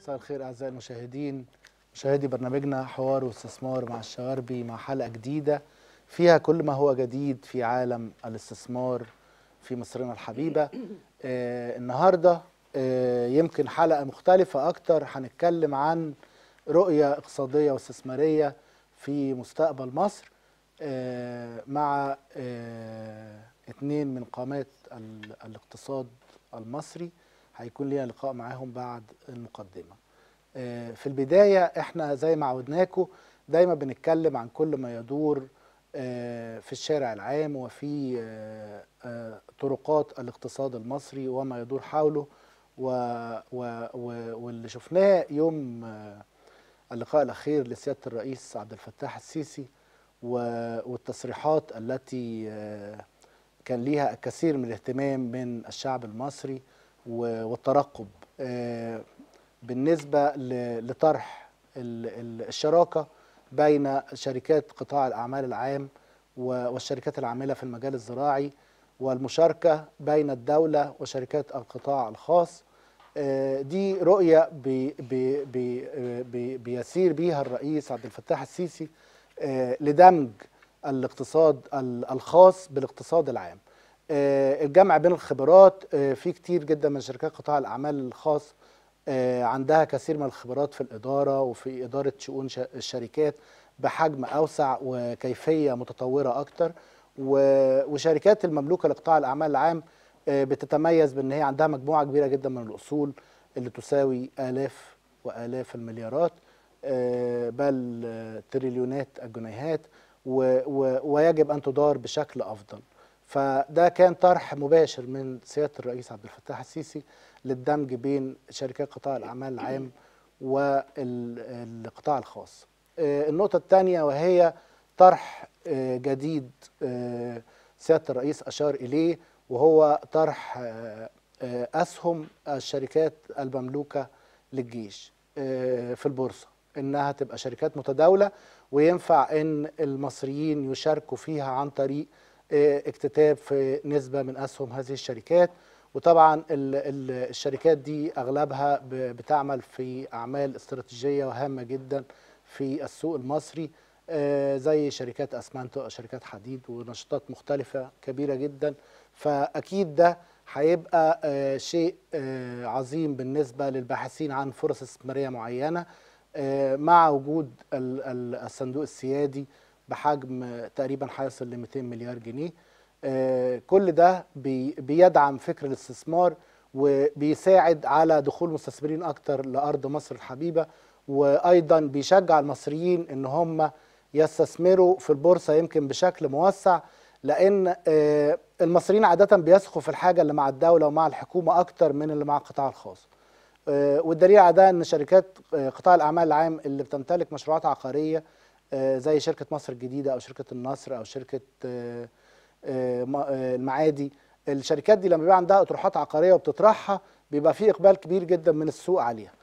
مساء الخير اعزائي المشاهدين مشاهدي برنامجنا حوار واستثمار مع الشواربي مع حلقه جديده فيها كل ما هو جديد في عالم الاستثمار في مصرنا الحبيبه آه النهارده آه يمكن حلقه مختلفه اكتر هنتكلم عن رؤيه اقتصاديه واستثماريه في مستقبل مصر آه مع آه اتنين من قامات ال- الاقتصاد المصري هيكون لينا لقاء معاهم بعد المقدمه آه، في البدايه احنا زي ما عودناكم دايما بنتكلم عن كل ما يدور آه، في الشارع العام وفي آه، آه، طرقات الاقتصاد المصري وما يدور حوله و و و واللي شفناه يوم آه، اللقاء الاخير لسياده الرئيس عبد الفتاح السيسي و- والتصريحات التي آه، كان ليها الكثير من الاهتمام من الشعب المصري و- والترقب آه، بالنسبة ل- لطرح ال- ال- الشراكة بين شركات قطاع الأعمال العام و- والشركات العاملة في المجال الزراعي والمشاركة بين الدولة وشركات القطاع الخاص آه، دي رؤية بي بي بي بي بيسير بيها الرئيس عبد الفتاح السيسي آه، لدمج الاقتصاد ال- الخاص بالاقتصاد العام آه، الجمع بين الخبرات آه، في كتير جدا من شركات قطاع الأعمال الخاص آه، عندها كثير من الخبرات في الإدارة وفي إدارة شؤون ش- الشركات بحجم أوسع وكيفية متطورة أكتر و- وشركات المملوكة لقطاع الأعمال العام آه، بتتميز بأن هي عندها مجموعة كبيرة جدا من الأصول اللي تساوي آلاف وآلاف المليارات آه، بل آه، تريليونات الجنيهات و- و- ويجب أن تدار بشكل أفضل فده كان طرح مباشر من سيادة الرئيس عبد الفتاح السيسي للدمج بين شركات قطاع الأعمال العام والقطاع الخاص آه، النقطة الثانية وهي طرح آه، جديد آه، سيادة الرئيس أشار إليه وهو طرح آه، آه، أسهم الشركات المملوكة للجيش آه، في البورصة إنها تبقى شركات متداولة وينفع إن المصريين يشاركوا فيها عن طريق آه، اكتتاب في نسبة من أسهم هذه الشركات وطبعا ال- ال- الشركات دي أغلبها ب- بتعمل في أعمال استراتيجية وهامة جدا في السوق المصري آه، زي شركات أسمنت وشركات حديد ونشاطات مختلفة كبيرة جدا فأكيد ده هيبقى آه، شيء آه، عظيم بالنسبة للباحثين عن فرص استثمارية معينة آه، مع وجود ال- ال- الصندوق السيادي بحجم آه، تقريبا هيصل ل 200 مليار جنيه آه، كل ده بي- بيدعم فكر الاستثمار وبيساعد على دخول مستثمرين اكتر لارض مصر الحبيبه وايضا بيشجع المصريين ان هم يستثمروا في البورصه يمكن بشكل موسع لان آه، المصريين عاده بيثقوا في الحاجه اللي مع الدوله ومع الحكومه اكتر من اللي مع القطاع الخاص آه، والدليل على ده ان شركات آه، قطاع الاعمال العام اللي بتمتلك مشروعات عقاريه آه، زي شركه مصر الجديده او شركه النصر او شركه آه، آه، م- آه، المعادي الشركات دي لما بيبقى عندها اطروحات عقاريه وبتطرحها بيبقى في اقبال كبير جدا من السوق عليها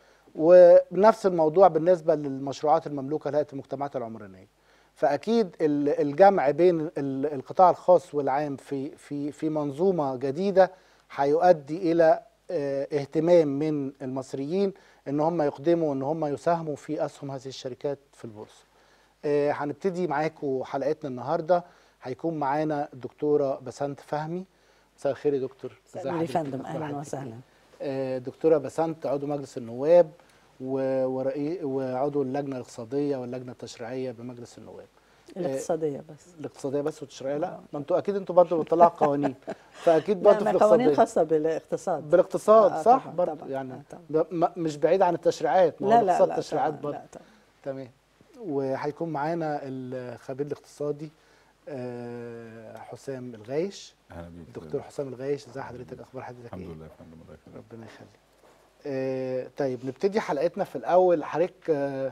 ونفس الموضوع بالنسبه للمشروعات المملوكه لهيئه المجتمعات العمرانيه فاكيد ال- الجمع بين ال- القطاع الخاص والعام في في في منظومه جديده هيؤدي الى آه، اهتمام من المصريين ان هم يقدموا ان هم يساهموا في اسهم هذه الشركات في البورصه آه، هنبتدي معاكم حلقتنا النهارده هيكون معانا الدكتوره بسنت فهمي مساء الخير يا دكتور مساء ازي النور يا حضرتك؟ فندم أخبار اهلا حضرتك وسهلا إيه؟ آه، دكتوره بسنت عضو مجلس النواب و- ورئي- وعضو اللجنه الاقتصاديه واللجنه التشريعيه بمجلس النواب الاقتصاديه بس الاقتصاديه بس والتشريعيه لا ما انتوا اكيد انتوا برضه بتطلعوا قوانين فاكيد لا برضه في ما قوانين الاقتصاديه خاصه بالاقتصاد بالاقتصاد آه، صح طبعاً، برضه طبعاً، يعني آه، طبعاً. ده م- مش بعيد عن التشريعات ما هو لا لا الاقتصاد لا تشريعات طبعاً، برضه لا طبعاً. تمام وهيكون معانا الخبير الاقتصادي آه، حسام الغايش اهلا بيك دكتور حسام الغايش ازي حضرتك اخبار حضرتك الحمد ايه لله يا فندم الله يخليك ربنا يخليك آه، طيب نبتدي حلقتنا في الاول حضرتك آه،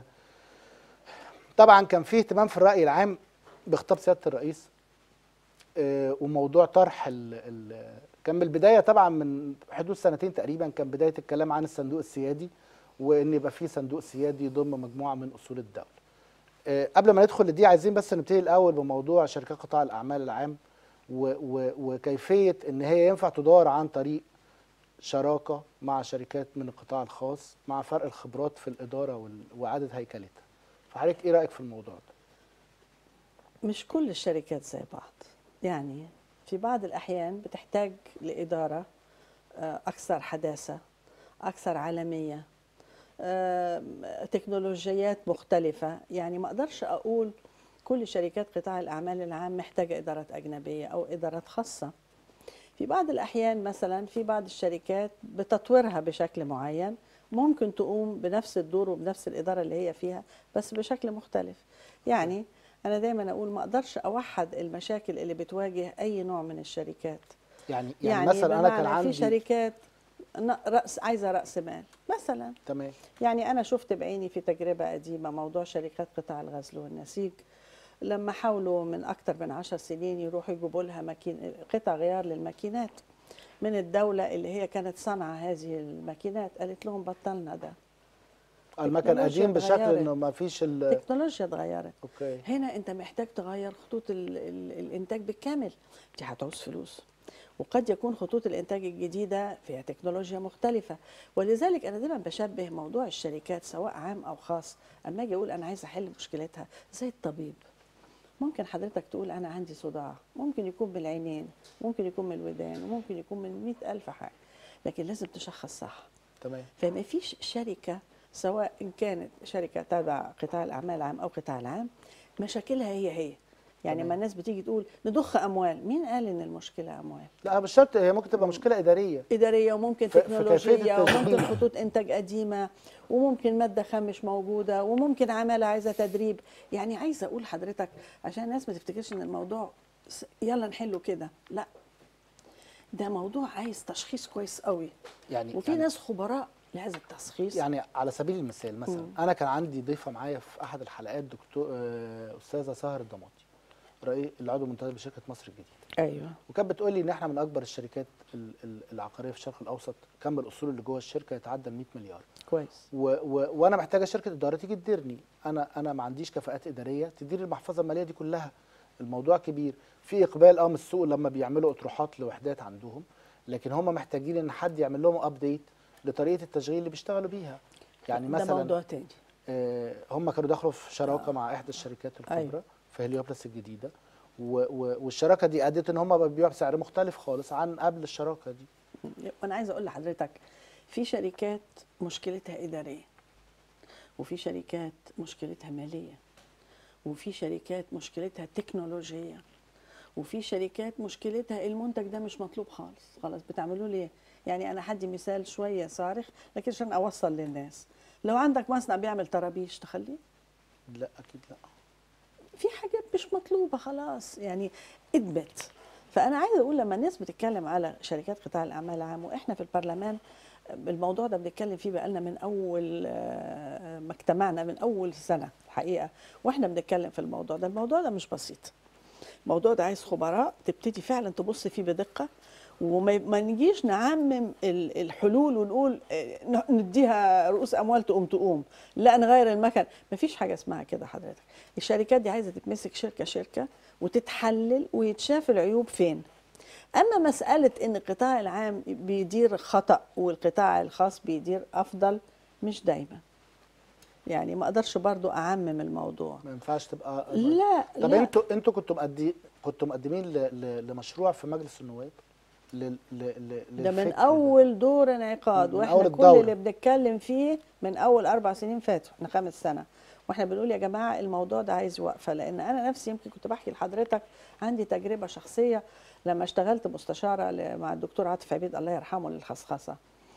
طبعا كان في اهتمام في الراي العام بخطاب سياده الرئيس آه، وموضوع طرح ال ال كان من البدايه طبعا من حدود سنتين تقريبا كان بدايه الكلام عن الصندوق السيادي وان يبقى في صندوق سيادي يضم مجموعه من اصول الدوله. آه، قبل ما ندخل لدي عايزين بس نبتدي الاول بموضوع شركات قطاع الاعمال العام و و وكيفيه ان هي ينفع تدار عن طريق شراكه مع شركات من القطاع الخاص مع فرق الخبرات في الاداره وال- واعاده هيكلتها فحضرتك ايه رايك في الموضوع ده مش كل الشركات زي بعض يعني في بعض الأحيان بتحتاج لإدارة آه، أكثر حداثة أكثر عالمية آه، تكنولوجيات مختلفة يعني ما أقدرش أقول كل شركات قطاع الأعمال العام محتاجة إدارات أجنبية أو إدارات خاصة في بعض الأحيان مثلا في بعض الشركات بتطويرها بشكل معين ممكن تقوم بنفس الدور وبنفس الإدارة اللي هي فيها بس بشكل مختلف يعني أنا دايما أقول ما أقدرش أوحد المشاكل اللي بتواجه أي نوع من الشركات يعني يعني, مثلا انا كان بمعنى عندي في شركات ن- رأس عايزة رأس مال مثلا تمام يعني أنا شفت بعيني في تجربة قديمة موضوع شركات قطاع الغزل والنسيج لما حاولوا من أكثر من عشر سنين يروحوا يجيبوا لها ماكين قطع غيار للماكينات من الدولة اللي هي كانت صانعة هذه الماكينات قالت لهم بطلنا ده المكن تكنولوجيا قديم بشكل اتغيرت. انه ما فيش ال التكنولوجيا اتغيرت اوكي هنا انت محتاج تغير خطوط ال ال الانتاج بالكامل دي هتعوز فلوس وقد يكون خطوط الانتاج الجديده فيها تكنولوجيا مختلفه ولذلك انا دايما بشبه موضوع الشركات سواء عام او خاص اما اجي اقول انا عايزه احل مشكلتها زي الطبيب ممكن حضرتك تقول انا عندي صداع ممكن يكون من العينين ممكن يكون من الودان وممكن يكون من مئة ألف حاجه لكن لازم تشخص صح تمام فما فيش شركة سواء إن كانت شركة تابع قطاع الأعمال العام أو قطاع العام مشاكلها هي هي يعني تمام. ما الناس بتيجي تقول نضخ أموال مين قال إن المشكلة أموال لا مش شرط هي ممكن تبقى مشكله اداريه إدارية وممكن في- في كيفية تكنولوجية التشغيل. وممكن خطوط إنتاج قديمة وممكن مادة خام مش موجودة وممكن عمالة عايزة تدريب يعني عايزة أقول حضرتك عشان الناس ما تفتكرش إن الموضوع س- يلا نحله كده لا ده موضوع عايز تشخيص كويس قوي يعني وفي يعني ناس خبراء لهذا التشخيص يعني على سبيل المثال مثلا مم. انا كان عندي ضيفه معايا في احد الحلقات دكتور آه، استاذه سهر الضماطي رئيس العضو المنتدب بشركه مصر الجديده ايوه وكانت بتقول لي ان احنا من اكبر الشركات ال- ال- العقاريه في الشرق الاوسط كم الاصول اللي جوه الشركه يتعدى ال 100 مليار كويس و و وانا محتاجه شركه اداره تيجي تديرني انا انا ما عنديش كفاءات اداريه تدير المحفظه الماليه دي كلها الموضوع كبير في اقبال اه من السوق لما بيعملوا اطروحات لوحدات عندهم لكن هم محتاجين ان حد يعمل لهم ابديت لطريقه التشغيل اللي بيشتغلوا بيها يعني ده مثلا موضوع تاني آه، هم كانوا دخلوا في شراكه آه. مع احدى الشركات الكبرى أيوة. في هليوبلس الجديده و و والشراكه دي ادت ان هم بيبيعوا بسعر مختلف خالص عن قبل الشراكه دي وانا عايزه اقول لحضرتك في شركات مشكلتها اداريه وفي شركات مشكلتها ماليه وفي شركات مشكلتها تكنولوجيه وفي شركات مشكلتها المنتج ده مش مطلوب خالص خلاص بتعملوه ليه يعني انا هدي مثال شويه صارخ لكن عشان اوصل للناس لو عندك مصنع بيعمل طرابيش تخليه لا اكيد لا في حاجات مش مطلوبه خلاص يعني ادمت فانا عايزه اقول لما الناس بتتكلم على شركات قطاع الاعمال العام واحنا في البرلمان الموضوع ده بنتكلم فيه بقالنا من اول آه، ما اجتمعنا من اول سنه الحقيقه واحنا بنتكلم في الموضوع ده الموضوع ده مش بسيط الموضوع ده عايز خبراء تبتدي فعلا تبص فيه بدقه وما ما نجيش نعمم ال- الحلول ونقول آه، ن- نديها رؤوس اموال تقوم تقوم لا نغير المكن مفيش حاجه اسمها كده حضرتك الشركات دي عايزه تتمسك شركه شركه وتتحلل ويتشاف العيوب فين اما مساله ان القطاع العام بيدير خطا والقطاع الخاص بيدير افضل مش دايما يعني ما اقدرش برضو اعمم الموضوع ما ينفعش تبقى لا طب لا انتوا انتوا كنتوا مقدي كنتوا مقدمين ل... ل... لمشروع في مجلس النواب لل... ل... ل... ده من للفكر اول دور انعقاد من واحنا أول كل الدورة. اللي بنتكلم فيه من اول اربع سنين فاتوا احنا خامس سنه واحنا بنقول يا جماعه الموضوع ده عايز وقفه لان انا نفسي يمكن كنت بحكي لحضرتك عندي تجربه شخصيه لما اشتغلت مستشاره ل- مع الدكتور عاطف عبيد الله يرحمه للخصخصه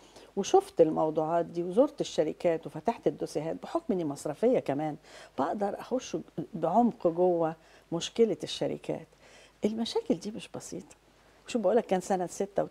وشفت الموضوعات دي وزرت الشركات وفتحت الدوسيهات بحكم اني مصرفيه كمان بقدر اخش بعمق جوه مشكله الشركات المشاكل دي مش بسيطه شوف بقول لك كان سنه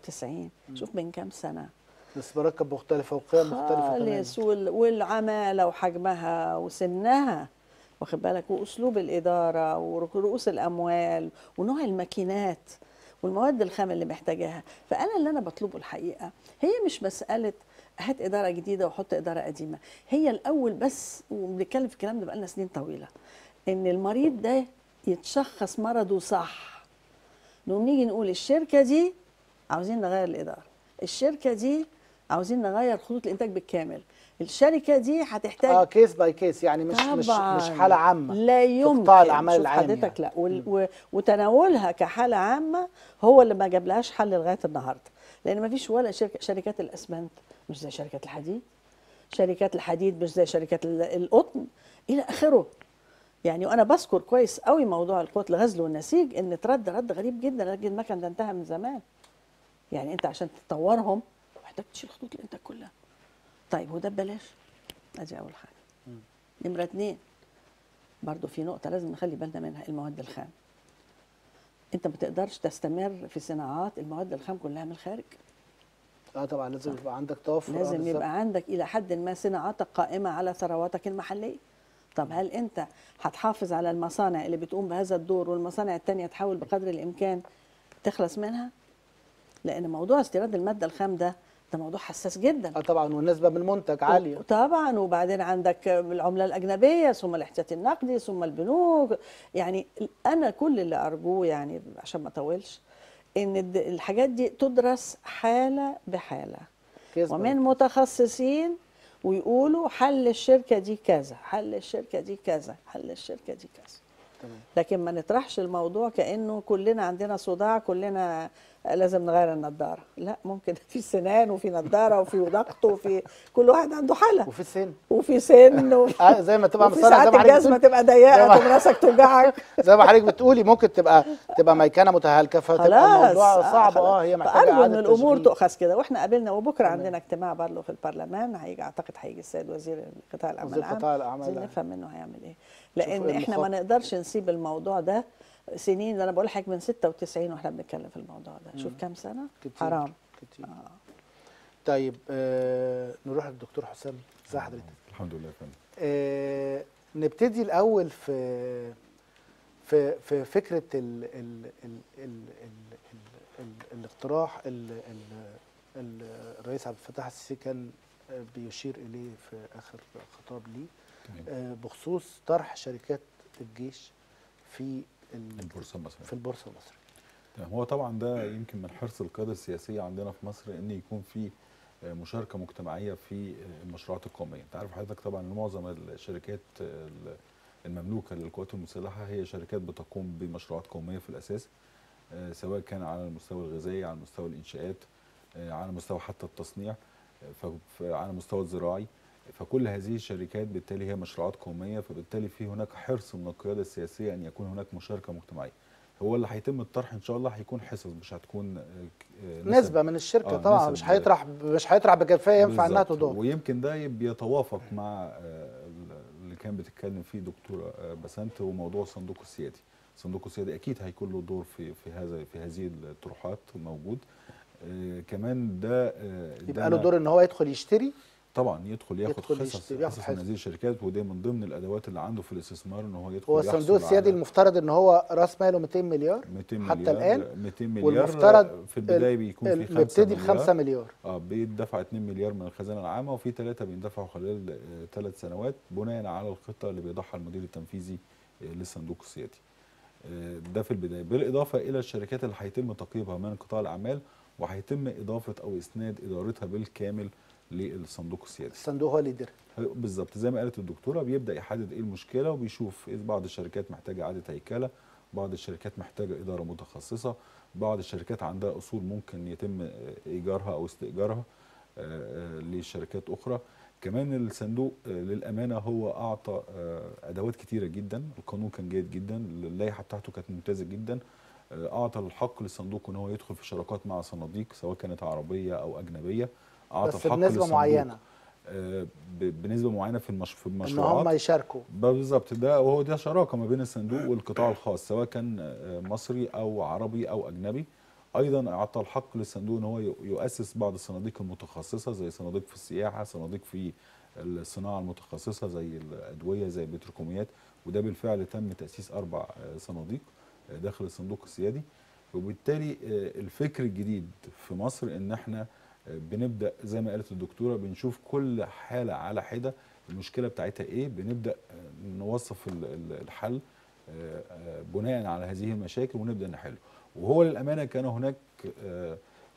96 شوف من كام سنه الاستثمارات كانت مختلفه وقيم مختلفه تماما خالص وال- والعماله وحجمها وسنها واخد بالك واسلوب الاداره ورؤوس الاموال ونوع الماكينات والمواد الخام اللي محتاجاها فانا اللي انا بطلبه الحقيقه هي مش مساله هات اداره جديده وحط اداره قديمه هي الاول بس وبنتكلم في الكلام ده بقالنا سنين طويله ان المريض ده يتشخص مرضه صح نقوم نيجي نقول الشركه دي عاوزين نغير الاداره الشركه دي عاوزين نغير خطوط الانتاج بالكامل الشركه دي هتحتاج اه كيس باي كيس يعني مش مش طبعاً. مش حاله عامه لا في يمكن قطاع الاعمال شوف العام حضرتك يعني. لا وال- و- وتناولها كحاله عامه هو اللي ما جابلهاش حل لغايه النهارده لان ما فيش ولا شركه شركات الاسمنت مش زي شركات الحديد شركات الحديد مش زي شركات ال- القطن الى اخره يعني وانا بذكر كويس قوي موضوع القوة الغزل والنسيج ان اترد رد غريب جدا لكن المكن ده انتهى من زمان يعني انت عشان تطورهم محتاج تشيل خطوط الانتاج كلها طيب وده ببلاش ادي اول حاجه نمره اتنين برضو في نقطه لازم نخلي بالنا منها المواد الخام انت ما تقدرش تستمر في صناعات المواد الخام كلها من الخارج اه طبعا لازم يبقى عندك توفر آه، لازم بالظبط. يبقى عندك الى حد ما صناعاتك قائمه على ثرواتك المحليه طب هل انت هتحافظ على المصانع اللي بتقوم بهذا الدور والمصانع التانية تحاول بقدر الامكان تخلص منها لان موضوع استيراد الماده الخام ده ده موضوع حساس جدا اه طبعا والنسبه من المنتج عاليه طبعا وبعدين عندك العمله الاجنبيه ثم الاحتياطي النقدي ثم البنوك يعني انا كل اللي ارجوه يعني عشان ما اطولش ان الد- الحاجات دي تدرس حاله بحاله كيس ومن باي متخصصين ويقولوا حل الشركه دي كذا حل الشركه دي كذا حل الشركه دي كذا تمام. لكن ما نطرحش الموضوع كانه كلنا عندنا صداع كلنا لازم نغير النضاره لا ممكن في سنان وفي نضاره وفي ضغط وفي كل واحد عنده حاله وفي السن وفي سن وفي, آه زي ما تبقى وفي مصنع زي ساعات ما حضرتك الجزمه بتقول- تبقى زي ضيقه ما- تقوم راسك توجعك زي ما حضرتك بتقولي ممكن تبقى تبقى ميكنه متهالكه فتبقى خلاص الموضوع صعب خلاص. اه هي محتاجه فأرجو ان اعاده الامور تشغيل. تؤخذ كده واحنا قابلنا وبكره تمام. عندنا اجتماع برضه في البرلمان هيجي اعتقد هيجي السيد وزير قطاع الاعمال وزير العام قطاع الأعمال عايزين العام. نفهم منه هيعمل ايه لان إيه احنا ما المخاطر. نقدرش نسيب الموضوع ده سنين ده انا بقول لحضرتك من 96 واحنا بنتكلم في الموضوع ده شوف كام سنه كتير. حرام كتير طيب آه نروح للدكتور حسام ازي حضرتك الحمد لله يا فندم آه نبتدي الاول في في في فكره ال ال ال ال ال ال ال الاقتراح ال ال ال الرئيس عبد الفتاح السيسي كان آه، بيشير اليه في اخر خطاب ليه تمام. آه، بخصوص طرح شركات الجيش في ال- البورصه المصريه في البورصه المصريه تمام هو طبعا ده يمكن من حرص القياده السياسيه عندنا في مصر ان يكون في آه، مشاركه مجتمعيه في آه، المشروعات القوميه انت عارف حضرتك طبعا ان معظم الشركات آه، المملوكه للقوات المسلحه هي شركات بتقوم بمشروعات قوميه في الاساس آه، سواء كان على المستوى الغذائي على مستوى الانشاءات آه، على مستوى حتى التصنيع آه، ف- ف- على المستوى الزراعي فكل هذه الشركات بالتالي هي مشروعات قوميه فبالتالي في هناك حرص من القياده السياسيه ان يكون هناك مشاركه مجتمعيه هو اللي هيتم الطرح ان شاء الله هيكون حصص مش هتكون آه، ك- آه، نسب. نسبه من الشركه آه، طبعا نسب مش هيطرح مش هيطرح بكفايه ينفع انها بالظبط. تضاف ويمكن ده بيتوافق مع آه، اللي كان بتتكلم فيه دكتوره آه، بسنت وموضوع الصندوق السيادي الصندوق السيادي اكيد هيكون له دور في في هذا في هذه الطروحات موجود آه، كمان ده آه، ده يبقى له أنا- دور ان هو يدخل يشتري طبعا يدخل ياخد يدخل حصص يشتري، ياخد حصص من حصص. هذه الشركات وده من ضمن الادوات اللي عنده في الاستثمار ان هو يدخل هو يحصل الصندوق السيادي على المفترض ان هو راس ماله 200 مليار 200 مليار حتى الآن 200 مليار والمفترض في البدايه بيكون في 5 مبتدي ب مليار 5 مليار اه بيدفع 2 مليار من الخزانه العامه وفي ثلاثه بيندفعوا خلال ثلاث سنوات بناء على الخطه اللي بيضعها المدير التنفيذي آه، للصندوق السيادي. آه، ده في البدايه بالاضافه الى الشركات اللي هيتم تقييمها من قطاع الاعمال وهيتم اضافه او اسناد ادارتها بالكامل للصندوق السيادي. الصندوق هو اللي يديرها بالظبط زي ما قالت الدكتوره بيبدا يحدد ايه المشكله وبيشوف إذا بعض الشركات محتاجه اعاده هيكله بعض الشركات محتاجه اداره متخصصه بعض الشركات عندها اصول ممكن يتم آه، ايجارها او استئجارها آه، آه، لشركات اخرى كمان الصندوق آه، للامانه هو اعطى آه، ادوات كتيره جدا القانون كان جيد جدا اللائحه بتاعته كانت ممتازه جدا آه، اعطى الحق للصندوق ان هو يدخل في شراكات مع صناديق سواء كانت عربيه او اجنبيه اعطى بس الحق بنسبه للصندوق معينه آه، ب- بنسبه معينه في المش... في ان هم المشروعات يشاركوا بالظبط ده وهو ده شراكه ما بين الصندوق والقطاع الخاص سواء كان آه، مصري او عربي او اجنبي ايضا اعطى الحق للصندوق ان هو ي- يؤسس بعض الصناديق المتخصصه زي صناديق في السياحه صناديق في الصناعه المتخصصه زي الادويه زي البتروكيماويات وده بالفعل تم تاسيس اربع آه، صناديق آه، داخل الصندوق السيادي وبالتالي آه، الفكر الجديد في مصر ان احنا آه، بنبدا زي ما قالت الدكتوره بنشوف كل حاله على حده المشكله بتاعتها ايه بنبدا آه، نوصف ال- ال- الحل آه، آه، بناء على هذه المشاكل ونبدا نحله وهو للامانه كان هناك آه،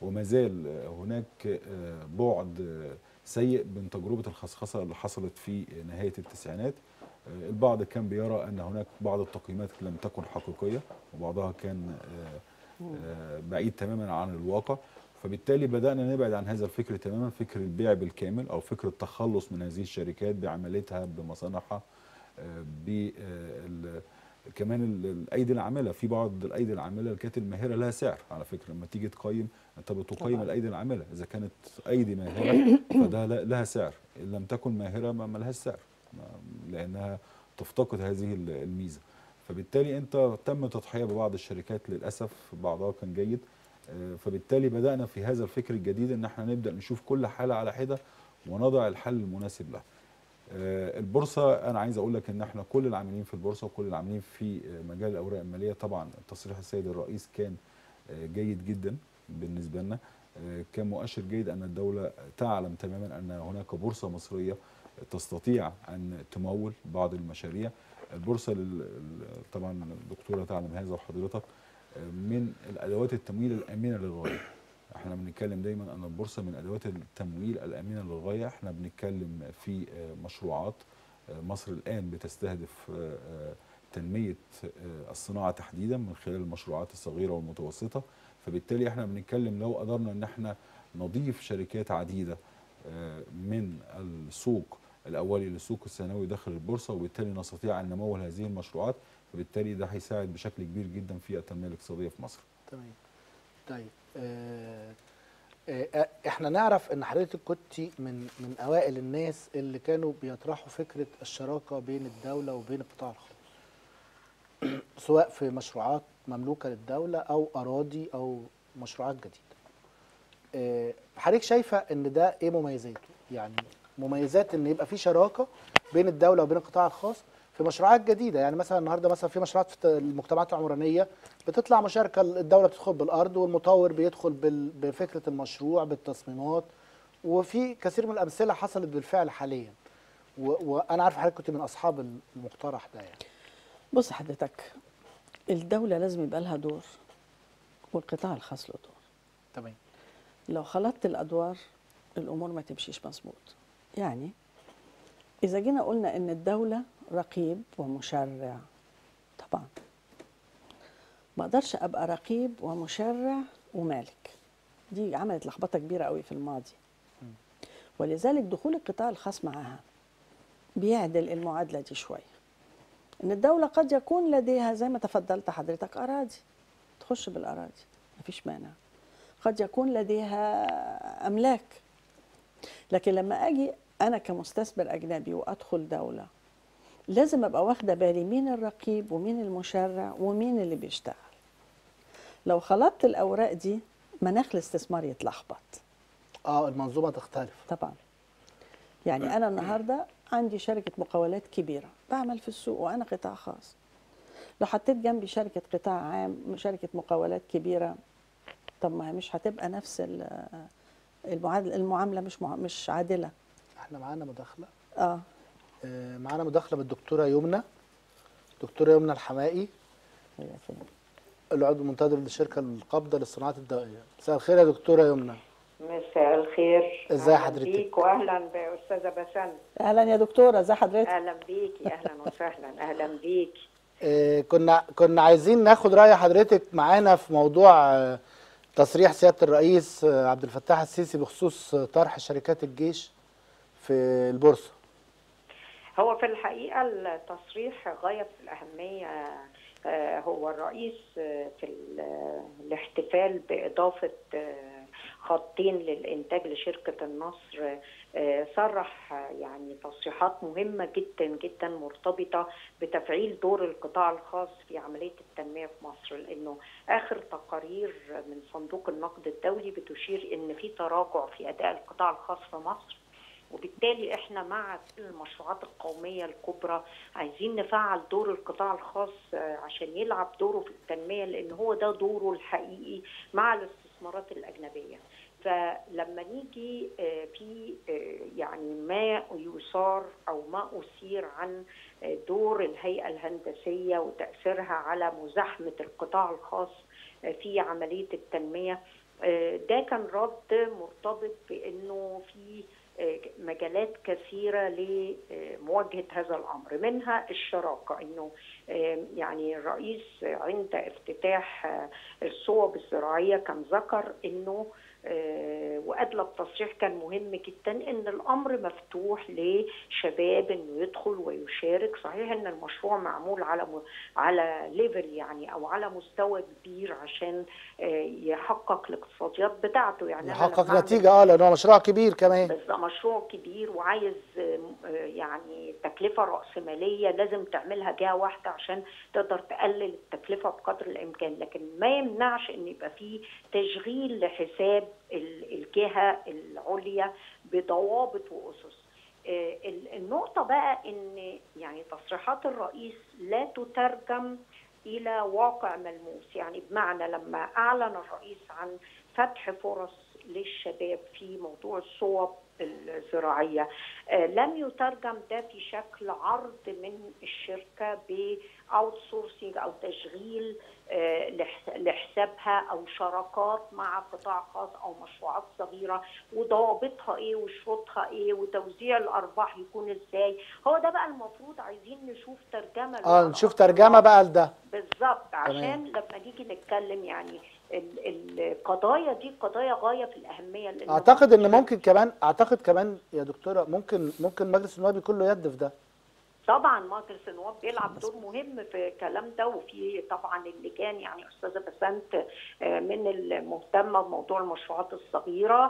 وما زال آه، هناك آه، بعد آه، سيء من تجربه الخصخصه اللي حصلت في نهايه التسعينات آه، البعض كان بيرى ان هناك بعض التقييمات لم تكن حقيقيه وبعضها كان آه، آه، بعيد تماما عن الواقع فبالتالي بدانا نبعد عن هذا الفكر تماما فكر البيع بالكامل او فكر التخلص من هذه الشركات بعملتها بمصانعها آه، ب آه، ال- كمان ال- الايدي العامله في بعض الايدي العامله اللي كانت الماهره لها سعر على فكره لما تيجي تقيم انت بتقيم طبعاً. الايدي العامله اذا كانت ايدي ماهره فده ل- لها سعر ان لم تكن ماهره ما ما لهاش سعر ما- لانها تفتقد هذه ال- الميزه فبالتالي انت تم تضحيه ببعض الشركات للاسف بعضها كان جيد آه، فبالتالي بدانا في هذا الفكر الجديد ان احنا نبدا نشوف كل حاله على حده ونضع الحل المناسب لها آه، البورصه انا عايز اقول لك ان احنا كل العاملين في البورصه وكل العاملين في آه، مجال الاوراق الماليه طبعا تصريح السيد الرئيس كان آه، جيد جدا بالنسبه لنا آه، كان مؤشر جيد ان الدوله تعلم تماما ان هناك بورصه مصريه تستطيع ان تمول بعض المشاريع البورصه لل- ال- طبعا الدكتوره تعلم هذا وحضرتك آه، من الادوات التمويل الامنه للغايه احنا بنتكلم دايما ان البورصه من ادوات التمويل الامنه للغايه احنا بنتكلم في آه، مشروعات آه، مصر الان بتستهدف آه، آه، تنميه آه، الصناعه تحديدا من خلال المشروعات الصغيره والمتوسطه فبالتالي احنا بنتكلم لو قدرنا ان احنا نضيف شركات عديده آه، من السوق الاولي للسوق الثانوي داخل البورصه وبالتالي نستطيع ان نمول هذه المشروعات فبالتالي ده هيساعد بشكل كبير جدا في التنميه الاقتصاديه في مصر تمام طيب آه آه احنا نعرف ان حضرتك كنت من من اوائل الناس اللي كانوا بيطرحوا فكره الشراكه بين الدوله وبين القطاع الخاص سواء في مشروعات مملوكه للدوله او اراضي او مشروعات جديده آه حضرتك شايفه ان ده ايه مميزاته يعني مميزات ان يبقى في شراكه بين الدوله وبين القطاع الخاص في مشروعات جديده يعني مثلا النهارده مثلا في مشروعات في المجتمعات العمرانيه بتطلع مشاركه الدوله بتدخل بالارض والمطور بيدخل بال- بفكره المشروع بالتصميمات وفي كثير من الامثله حصلت بالفعل حاليا و- وانا عارف حضرتك كنت من اصحاب المقترح ده يعني بص حضرتك الدولة لازم يبقى لها دور والقطاع الخاص له دور تمام لو خلطت الأدوار الأمور ما تمشيش مظبوط يعني إذا جينا قلنا إن الدولة رقيب ومشرع طبعا ما اقدرش ابقى رقيب ومشرع ومالك دي عملت لخبطه كبيره قوي في الماضي ولذلك دخول القطاع الخاص معها بيعدل المعادله دي شويه ان الدوله قد يكون لديها زي ما تفضلت حضرتك اراضي تخش بالاراضي مفيش مانع قد يكون لديها املاك لكن لما اجي انا كمستثمر اجنبي وادخل دوله لازم ابقى واخده بالي مين الرقيب ومين المشرع ومين اللي بيشتغل لو خلطت الاوراق دي مناخ الاستثمار يتلخبط اه المنظومه تختلف طبعا يعني انا النهارده عندي شركه مقاولات كبيره بعمل في السوق وانا قطاع خاص لو حطيت جنبي شركه قطاع عام شركه مقاولات كبيره طب ما هي مش هتبقى نفس ال- المعادله المعامله مش مع مش عادله احنا معانا مداخله اه آه، معانا مداخله من الدكتوره يمنى دكتوره يمنى الحمائي هي فين العضو المنتدب للشركه القابضه للصناعات الدوليه مساء الخير يا دكتوره يمنى مساء الخير ازاي أهلاً حضرتك؟ بيك واهلا باستاذه بسنت اهلا يا دكتوره ازي حضرتك اهلا بيكي اهلا وسهلا اهلا بيك آه، كنا كنا عايزين ناخد راي حضرتك معانا في موضوع آه، تصريح سياده الرئيس آه، عبد الفتاح السيسي بخصوص آه، طرح شركات الجيش في البورصه هو في الحقيقه التصريح غايه في الاهميه آه، هو الرئيس آه، في ال- الاحتفال باضافه آه، خطين للانتاج لشركه النصر آه، صرح آه، يعني تصريحات مهمه جدا جدا مرتبطه بتفعيل دور القطاع الخاص في عمليه التنميه في مصر لانه اخر تقارير من صندوق النقد الدولي بتشير ان في تراجع في اداء القطاع الخاص في مصر وبالتالي احنا مع كل المشروعات القوميه الكبرى عايزين نفعل دور القطاع الخاص آه، عشان يلعب دوره في التنميه لان هو ده دوره الحقيقي مع الاستثمارات الاجنبيه. فلما نيجي آه، في آه، يعني ما يثار او ما اثير عن آه، دور الهيئه الهندسيه وتاثيرها على مزاحمه القطاع الخاص آه، في عمليه التنميه آه، ده كان رد مرتبط بانه في آه، مجالات كثيره لمواجهه هذا الامر منها الشراكه انه آه، يعني الرئيس عند افتتاح آه، الصوب الزراعيه كان ذكر انه آه، وادلى بتصريح كان مهم جدا ان الامر مفتوح لشباب انه يدخل ويشارك صحيح ان المشروع معمول على م- على ليفل يعني او على مستوى كبير عشان آه، يحقق الاقتصاديات بتاعته يعني أنا يحقق لما أعمل- نتيجه اه لان هو مشروع كبير كمان بس ده مشروع كبير وعايز آه، يعني تكلفة رأسمالية لازم تعملها جهة واحدة عشان تقدر تقلل التكلفة بقدر الإمكان لكن ما يمنعش إن يبقى فيه تشغيل لحساب ال- الجهة العليا بضوابط وأسس آه، ال- النقطة بقى إن يعني تصريحات الرئيس لا تترجم إلى واقع ملموس يعني بمعنى لما أعلن الرئيس عن فتح فرص للشباب في موضوع الصوب الزراعية آه، لم يترجم ده في شكل عرض من الشركة باوت سورسنج أو تشغيل آه، لح- لحسابها أو شراكات مع قطاع خاص أو مشروعات صغيرة وضوابطها إيه وشروطها إيه وتوزيع الأرباح يكون إزاي هو ده بقى المفروض عايزين نشوف ترجمة اه للغة نشوف ترجمه بقى لده بالظبط عشان لما نيجي نتكلم يعني ال- القضايا دي قضايا غايه في الاهميه لان اعتقد ان ممكن كمان اعتقد كمان يا دكتوره ممكن ممكن مجلس النواب يكون له يد في ده طبعا مجلس النواب بيلعب دور مهم في الكلام ده وفي طبعا اللجان يعني استاذه بسنت آه، من المهتمه بموضوع المشروعات الصغيره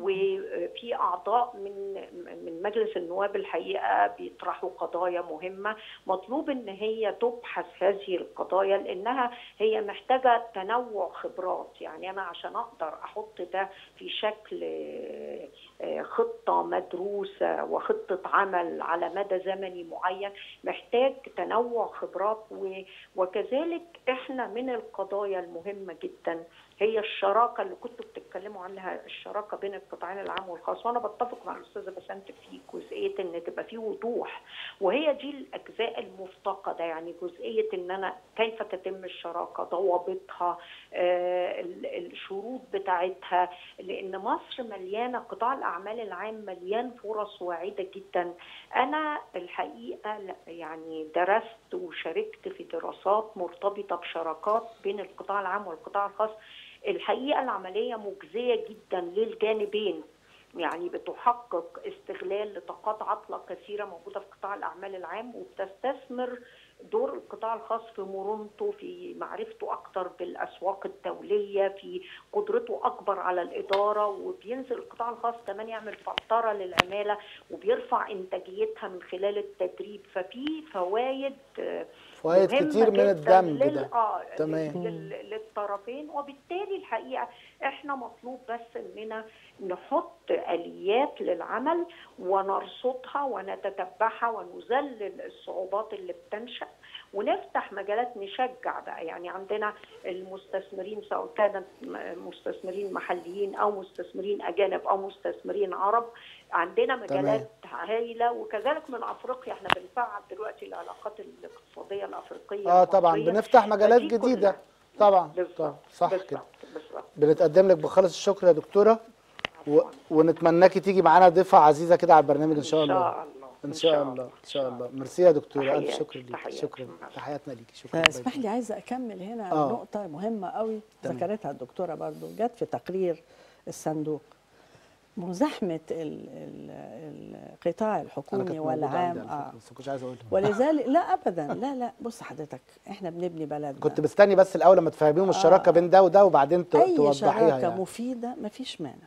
وفي اعضاء من من مجلس النواب الحقيقه بيطرحوا قضايا مهمه مطلوب ان هي تبحث هذه القضايا لانها هي محتاجه تنوع خبرات يعني انا عشان اقدر احط ده في شكل آه، آه، خطه مدروسه وخطه عمل على مدى زمني معين محتاج تنوع خبرات و- وكذلك احنا من القضايا المهمه جدا هي الشراكه اللي كنتوا بتتكلموا عنها الشراكه بين القطاعين العام والخاص وانا بتفق مع الاستاذه بسنت في جزئيه ان تبقى في وضوح وهي دي الاجزاء المفتقده يعني جزئيه ان انا كيف تتم الشراكه ضوابطها آه، ال- الشروط بتاعتها لان مصر مليانه قطاع الاعمال العام مليان فرص واعده جدا انا الحقيقه لا- يعني درست وشاركت في دراسات مرتبطه بشراكات بين القطاع العام والقطاع الخاص الحقيقه العمليه مجزيه جدا للجانبين يعني بتحقق استغلال لطاقات عطلة كثيرة موجودة في قطاع الأعمال العام وبتستثمر دور القطاع الخاص في مرونته في معرفته أكتر بالأسواق الدولية في قدرته أكبر على الإدارة وبينزل القطاع الخاص كمان يعمل فلترة للعمالة وبيرفع إنتاجيتها من خلال التدريب ففي فوائد آه، فوائد مهمة كتير من جداً الدمج لل- ده آه تمام. لل- للطرفين وبالتالي الحقيقه احنا مطلوب بس اننا نحط اليات للعمل ونرصدها ونتتبعها ونذلل الصعوبات اللي بتنشا ونفتح مجالات نشجع بقى يعني عندنا المستثمرين سواء كانت م- مستثمرين محليين او مستثمرين اجانب او مستثمرين عرب عندنا مجالات هايله وكذلك من افريقيا احنا بنفعل دلوقتي العلاقات الاقتصاديه الافريقيه اه طبعا المصرية. بنفتح مجالات فدي جديده كلها. طبعا بالظبط طبعا صح بالظبط، كده بالظبط بنتقدم لك بخالص الشكر يا دكتوره و... عفواً. ونتمناكي تيجي معانا ضيفه عزيزه كده على البرنامج ان شاء ان الله شاء الله ان شاء الله ان شاء الله ميرسي يا دكتوره الف تحياتي، شكر ليك تحياتي. شكرا مع السلامة. تحياتنا ليكي شكرا فاسمح لي عايزه اكمل هنا آه. على نقطه مهمه قوي تمام. ذكرتها الدكتوره برضو جت في تقرير الصندوق مزاحمه ال- ال- القطاع انا كنت الحكومي موجودة عندي والعام على اه فكرة، بس ما كنتش عايز اقولها ولذلك لا ابدا لا لا بص حضرتك احنا بنبني بلدنا كنت مستني بس الاول لما تفهميهم الشراكه بين ده وده وبعدين ت- اي توضحيها شراكه يعني مفيده مفيش مانع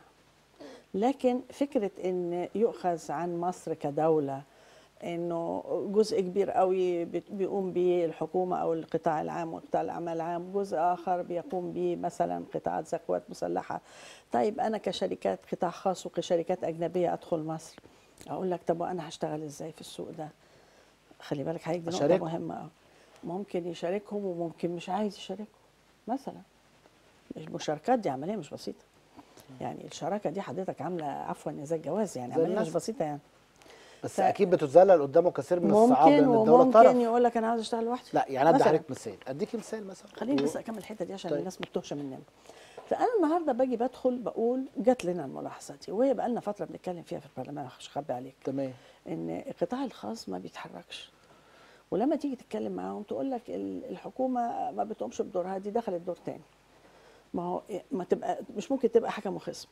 لكن فكره ان يؤخذ عن مصر كدوله انه جزء كبير قوي بت- بيقوم به الحكومه او القطاع العام وقطاع الاعمال العام جزء اخر بيقوم به مثلا قطاعات زي قوات مسلحه طيب انا كشركات قطاع خاص وكشركات اجنبيه ادخل مصر اقول لك طب وانا هشتغل ازاي في السوق ده خلي بالك حضرتك دي نقطه أشاركهم. مهمه قوي ممكن يشاركهم وممكن مش عايز يشاركهم مثلا المشاركات دي عمليه مش بسيطه يعني الشراكه دي حضرتك عامله عفوا زي الجواز يعني زي عمليه مش الناس. بسيطه يعني بس ف- اكيد بتتذلل قدامه كثير من الصعاب ممكن لان الدوله وممكن طرف يقول لك انا عاوز اشتغل لوحدي لا يعني ادي مثلاً. حضرتك مثال اديكي مثال مثلا خليني و- بس اكمل الحته دي عشان طيب. الناس متوهشه مننا فانا النهارده باجي بدخل بقول جات لنا الملاحظه دي وهي بقى لنا فتره بنتكلم فيها في البرلمان مش هخبي عليك تمام ان القطاع الخاص ما بيتحركش ولما تيجي تتكلم معاهم تقول لك ال- الحكومه ما بتقومش بدورها دي دخلت دور تاني ما هو ما تبقى مش ممكن تبقى حكم وخصم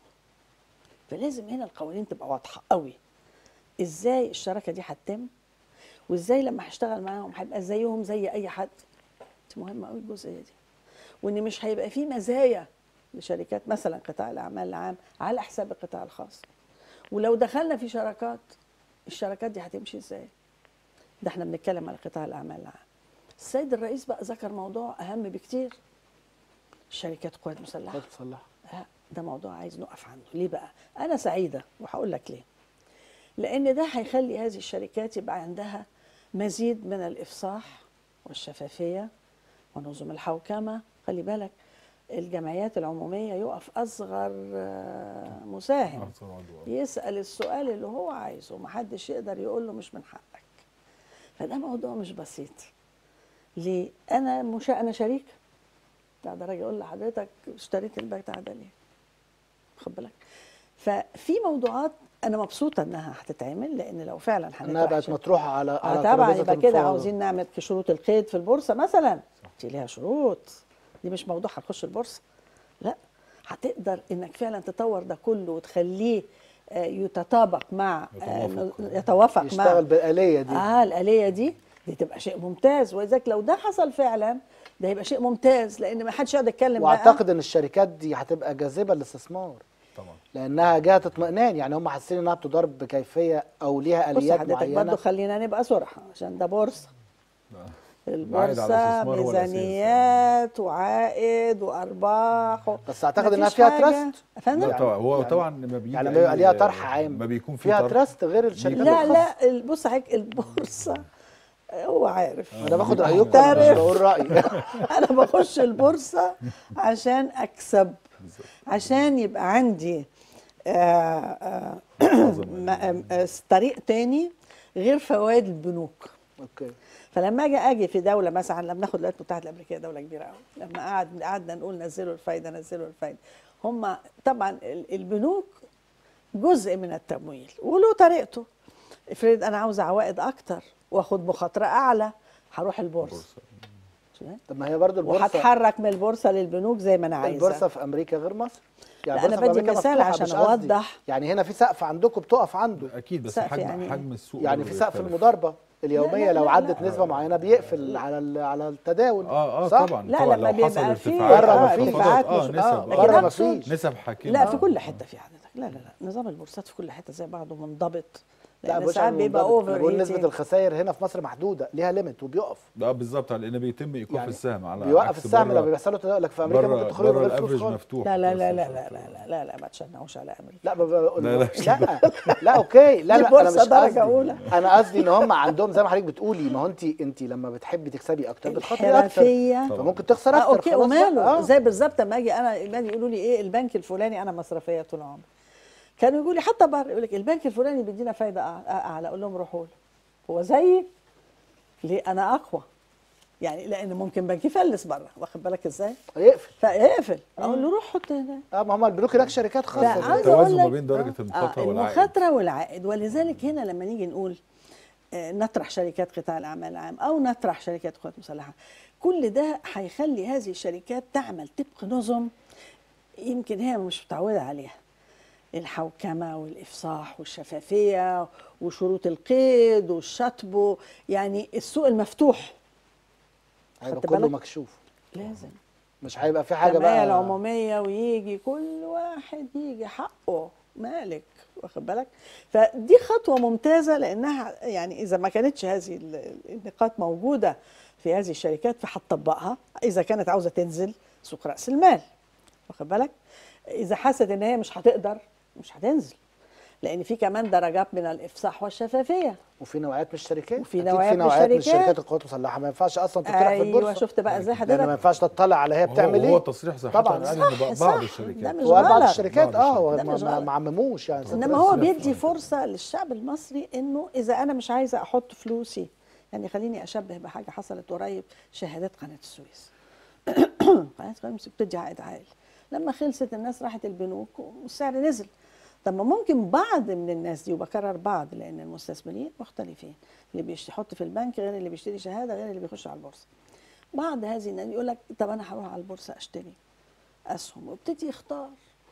فلازم هنا القوانين تبقى واضحه قوي ازاي الشراكه دي هتتم وازاي لما هشتغل معاهم هيبقى زيهم زي اي حد دي مهمه قوي الجزئيه دي وان مش هيبقى في مزايا لشركات مثلا قطاع الاعمال العام على حساب القطاع الخاص ولو دخلنا في شراكات الشراكات دي هتمشي ازاي ده احنا بنتكلم على قطاع الاعمال العام السيد الرئيس بقى ذكر موضوع اهم بكتير شركات قوات مسلحه خد صلح لا ده موضوع عايز نقف عنده ليه بقى انا سعيده وهقول لك ليه لان ده هيخلي هذه الشركات يبقى عندها مزيد من الافصاح والشفافيه ونظم الحوكمه خلي بالك الجمعيات العموميه يقف اصغر آه، مساهم أحسن عضو. يسال السؤال اللي هو عايزه ومحدش يقدر يقول له مش من حقك فده موضوع مش بسيط ليه انا مش انا شريك لا ده راجل يقول لحضرتك اشتريت البيت ده ليه خد بالك ففي موضوعات انا مبسوطه انها هتتعمل لان لو فعلا انها بقت هنتوحش مطروحه على اه على طبعا ترابيزة يبقى كده المفاوضة. عاوزين نعمل شروط القيد في البورصه مثلا دي ليها شروط دي مش موضوع هتخش البورصه لا هتقدر انك فعلا تطور ده كله وتخليه آه، يتطابق مع آه، يتوافق. يتوافق مع يشتغل بالآلية دي اه الآلية دي دي تبقى شيء ممتاز ولذلك لو ده حصل فعلا ده يبقى شيء ممتاز لان ما حدش يقعد يتكلم بقى واعتقد ان الشركات دي هتبقى جاذبه للاستثمار طبعا لانها جهه اطمئنان يعني هم حاسين انها بتدار بكيفيه او ليها بص اليات حضرتك برضه معينه خلينا نبقى صراحة عشان ده بورصة العائد على البورصة الاستثمار هو الأساس. ميزانيات وعائد وارباح و... بس اعتقد مفيش انها فيها حاجة. تراست يا فندم لا طبعا هو يعني- طبعا لما بيجي يعني لما يبقى أي- ليها طرح عام ما بيكون في فيها طرح تراست غير الشركات لا الخاصة. لا ال- بص حضرتك البورصة هو عارف انا باخد آه. رايكم مش تعرف. بقول رايي انا بخش البورصه عشان اكسب عشان يبقى عندي آه، آه، م- آه، طريق تاني غير فوائد البنوك اوكي فلما اجي اجي في دوله مثلا لما ناخد الولايات المتحده الامريكيه دوله كبيره قوي لما قعد قعدنا نقول نزلوا الفايده نزلوا الفايده هم طبعا ال- البنوك جزء من التمويل وله طريقته افرض انا عاوزه عوائد اكتر واخد مخاطره اعلى هروح البورصه بورصة. طب ما هي برضو البورصه وهتحرك من البورصه للبنوك زي ما انا عايزه البورصه في امريكا غير مصر لا، البورصة أنا في بدي أمريكا مثال مفتوحة، عشان مش قصدي. أوضح. يعني هنا في سقف عندكم بتقف عنده اكيد بس سقف حجم يعني حجم السوق يعني برضه في سقف بيختلف. المضاربه اليوميه لا، لا، لو لا، عدت لا. نسبه معينه بيقفل على ال- على التداول اه اه صح؟ طبعا لا، طبعا لما لو حصل بيبقى فيه- ارتفاعات بره أو مفيش. انخفاضات، ارتفاعات اه مش- نسب آه، آه. لكن بره أقصد- مفيش نسب حاكمه لا في آه. كل حته في حضرتك لا لا لا نظام البورصات في كل حته زي بعضه منضبط لا لان مش ساعات بيبقى اوفر بقول نسبه الخسائر هنا في مصر محدوده ليها ليميت وبيقف اه بالظبط لان بيتم ايقاف يعني السهم على بيوقف عكس السهم بره- لما بيحصلوا تداول لك في امريكا بره ممكن تدخلوا بره من غير فلوس الافرج خالص مفتوح لا لا بس لا لا في- لا لا لا لا لا ما تشنعوش على امريكا لا بقول لا، لا. لا لا اوكي لا دي لا انا بورصة مش درجة قصدي أولى. انا قصدي ان هم عندهم زي ما حضرتك بتقولي ما هو انت انت لما بتحبي تكسبي اكتر بتخاطري اكتر الحرفيه طبعا. فممكن تخسر اه اكتر اوكي خلاص بقى. وماله آه. زي بالظبط لما اجي انا لما يقولوا لي ايه البنك الفلاني انا مصرفيه طول عمري كانوا يقولوا لي حتى بره يقول لك البنك الفلاني بيدينا فايده أع- اعلى اقول لهم روحوا له هو زيي ليه انا اقوى يعني لان ممكن بنك يفلس بره واخد بالك ازاي هيقفل فيقفل اقول له روح حط هناك اه ما هم البنوك هناك شركات لا، خاصه عايزة كده. أقول التوازن ما لك- بين درجه آه المخاطره والعائد المخاطره والعائد ولذلك هنا لما نيجي نقول آه، نطرح شركات قطاع الاعمال العام او نطرح شركات قوات مسلحه كل ده هيخلي هذه الشركات تعمل طبق نظم يمكن هي مش متعوده عليها الحوكمه والافصاح والشفافيه وشروط القيد والشطب يعني السوق المفتوح هيبقى خدت كله بالك؟ مكشوف لازم مش هيبقى في حاجه الجمعيه بقى العموميه ويجي كل واحد يجي حقه مالك واخد بالك فدي خطوه ممتازه لانها يعني اذا ما كانتش هذه ال- النقاط موجوده في هذه الشركات فهتطبقها اذا كانت عاوزه تنزل سوق راس المال واخد بالك اذا حست ان هي مش هتقدر مش هتنزل لان في كمان درجات من الافصاح والشفافيه وفي نوعيات من الشركات وفي أكيد نوعيات في من نوعيات من الشركات. الشركات القوات المسلحه ما ينفعش اصلا تطرح في ايوه البورصه شفت بقى ازاي لان ما حضرتك ينفعش تطلع على هي بتعمل هو ايه تصريح صحيح طبعا قال ان صح، بعض صح. الشركات ده مش وقال بعض غلط. الشركات بعض اه هو ده ما, مش ما, غلط. ما عمموش يعني انما هو بس- بيدي فرصه للشعب المصري انه اذا انا مش عايزه احط فلوسي يعني خليني اشبه بحاجه حصلت قريب شهادات قناه السويس قناه السويس بتدي عائد عالي لما خلصت الناس راحت البنوك والسعر نزل طب ما ممكن بعض من الناس دي وبكرر بعض لان المستثمرين مختلفين اللي بيحط في البنك غير اللي بيشتري شهاده غير اللي بيخش على البورصه بعض هذه الناس يقول لك طب انا هروح على البورصه اشتري اسهم وابتدي يختار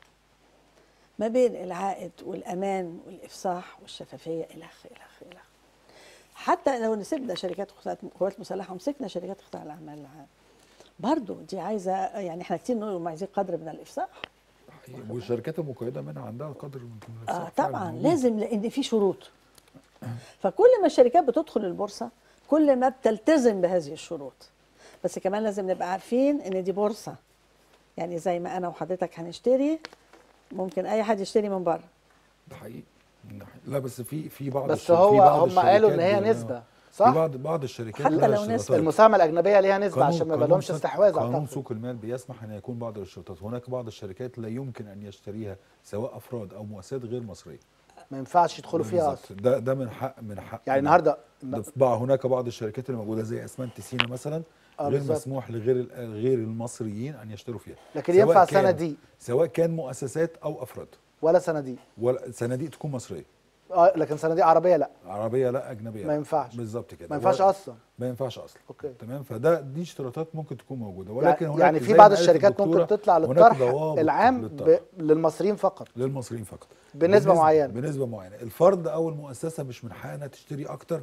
ما بين العائد والامان والافصاح والشفافيه الخ الخ الخ حتى لو نسيبنا شركات قوات مسلحه ومسكنا شركات قطاع الاعمال العام برضو دي عايزه يعني احنا كتير نقول عايزين قدر من الافصاح والشركات المقيده منها عندها قدر من اه الإفصاح فعلاً طبعا موجود. لازم لان في شروط فكل ما الشركات بتدخل البورصه كل ما بتلتزم بهذه الشروط بس كمان لازم نبقى عارفين ان دي بورصه يعني زي ما انا وحضرتك هنشتري ممكن اي حد يشتري من بره ده حقيقي ده حقيقي. لا بس في في بعض بس الشر- في هو بعض هم قالوا ان الشركات هي بي- نسبه في صح بعض بعض الشركات حتى لها لو نسبة. اشتراطات. المساهمه الاجنبيه ليها نسبه قانون- عشان ما قانون يبقى لهمش سوق- استحواذ قانون اعتقد سوق المال بيسمح ان يكون بعض الاشتراطات هناك بعض الشركات لا يمكن ان يشتريها سواء افراد او مؤسسات غير مصريه ما ينفعش يدخلوا فيها بالظبط. اصلا ده ده من حق من حق يعني النهارده ده في بعض هناك بعض الشركات اللي موجوده زي اسمنت سينا مثلا آه غير بالظبط. مسموح لغير ال- غير المصريين ان يشتروا فيها لكن سواء ينفع كان- صناديق سواء كان مؤسسات او افراد ولا صناديق ولا صناديق تكون مصريه اه لكن صناديق عربيه لا عربيه لا اجنبيه ما لا. ينفعش. بالظبط كده ما ينفعش ولا- اصلا ما ينفعش اصلا اوكي تمام فده دي اشتراطات ممكن تكون موجوده ولكن هناك يعني زي في ما بعض قالت الشركات ممكن الدكتورة، تطلع هناك للطرح ضوابط العام ب... للطرح. للمصريين فقط للمصريين فقط بنسبة معينة. بنسبه معينه الفرد او المؤسسه مش من حقها انها تشتري اكتر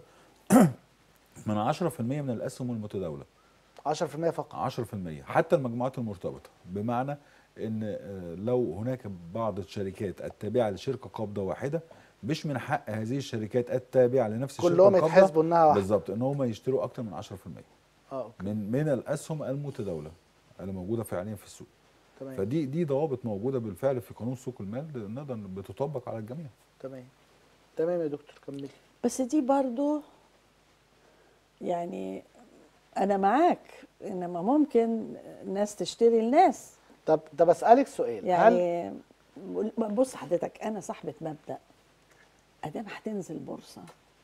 من 10% من الاسهم المتداوله 10% فقط 10% حتى المجموعات المرتبطه بمعنى ان آه، لو هناك بعض الشركات التابعه لشركه قابضه واحده مش من حق هذه الشركات التابعه لنفس الشركه كلهم القابضة يتحاسبوا انها واحده بالظبط ان هم يشتروا اكتر من 10% اه اوكي من من الاسهم المتداوله اللي موجوده فعليا في السوق تمام فدي دي ضوابط موجوده بالفعل في قانون سوق المال نقدر بتطبق على الجميع تمام تمام يا دكتور كملي بس دي برضو يعني انا معاك انما ممكن ناس تشتري الناس طب طب اسالك سؤال هل يعني بص حضرتك انا صاحبه مبدا ادام هتنزل بورصه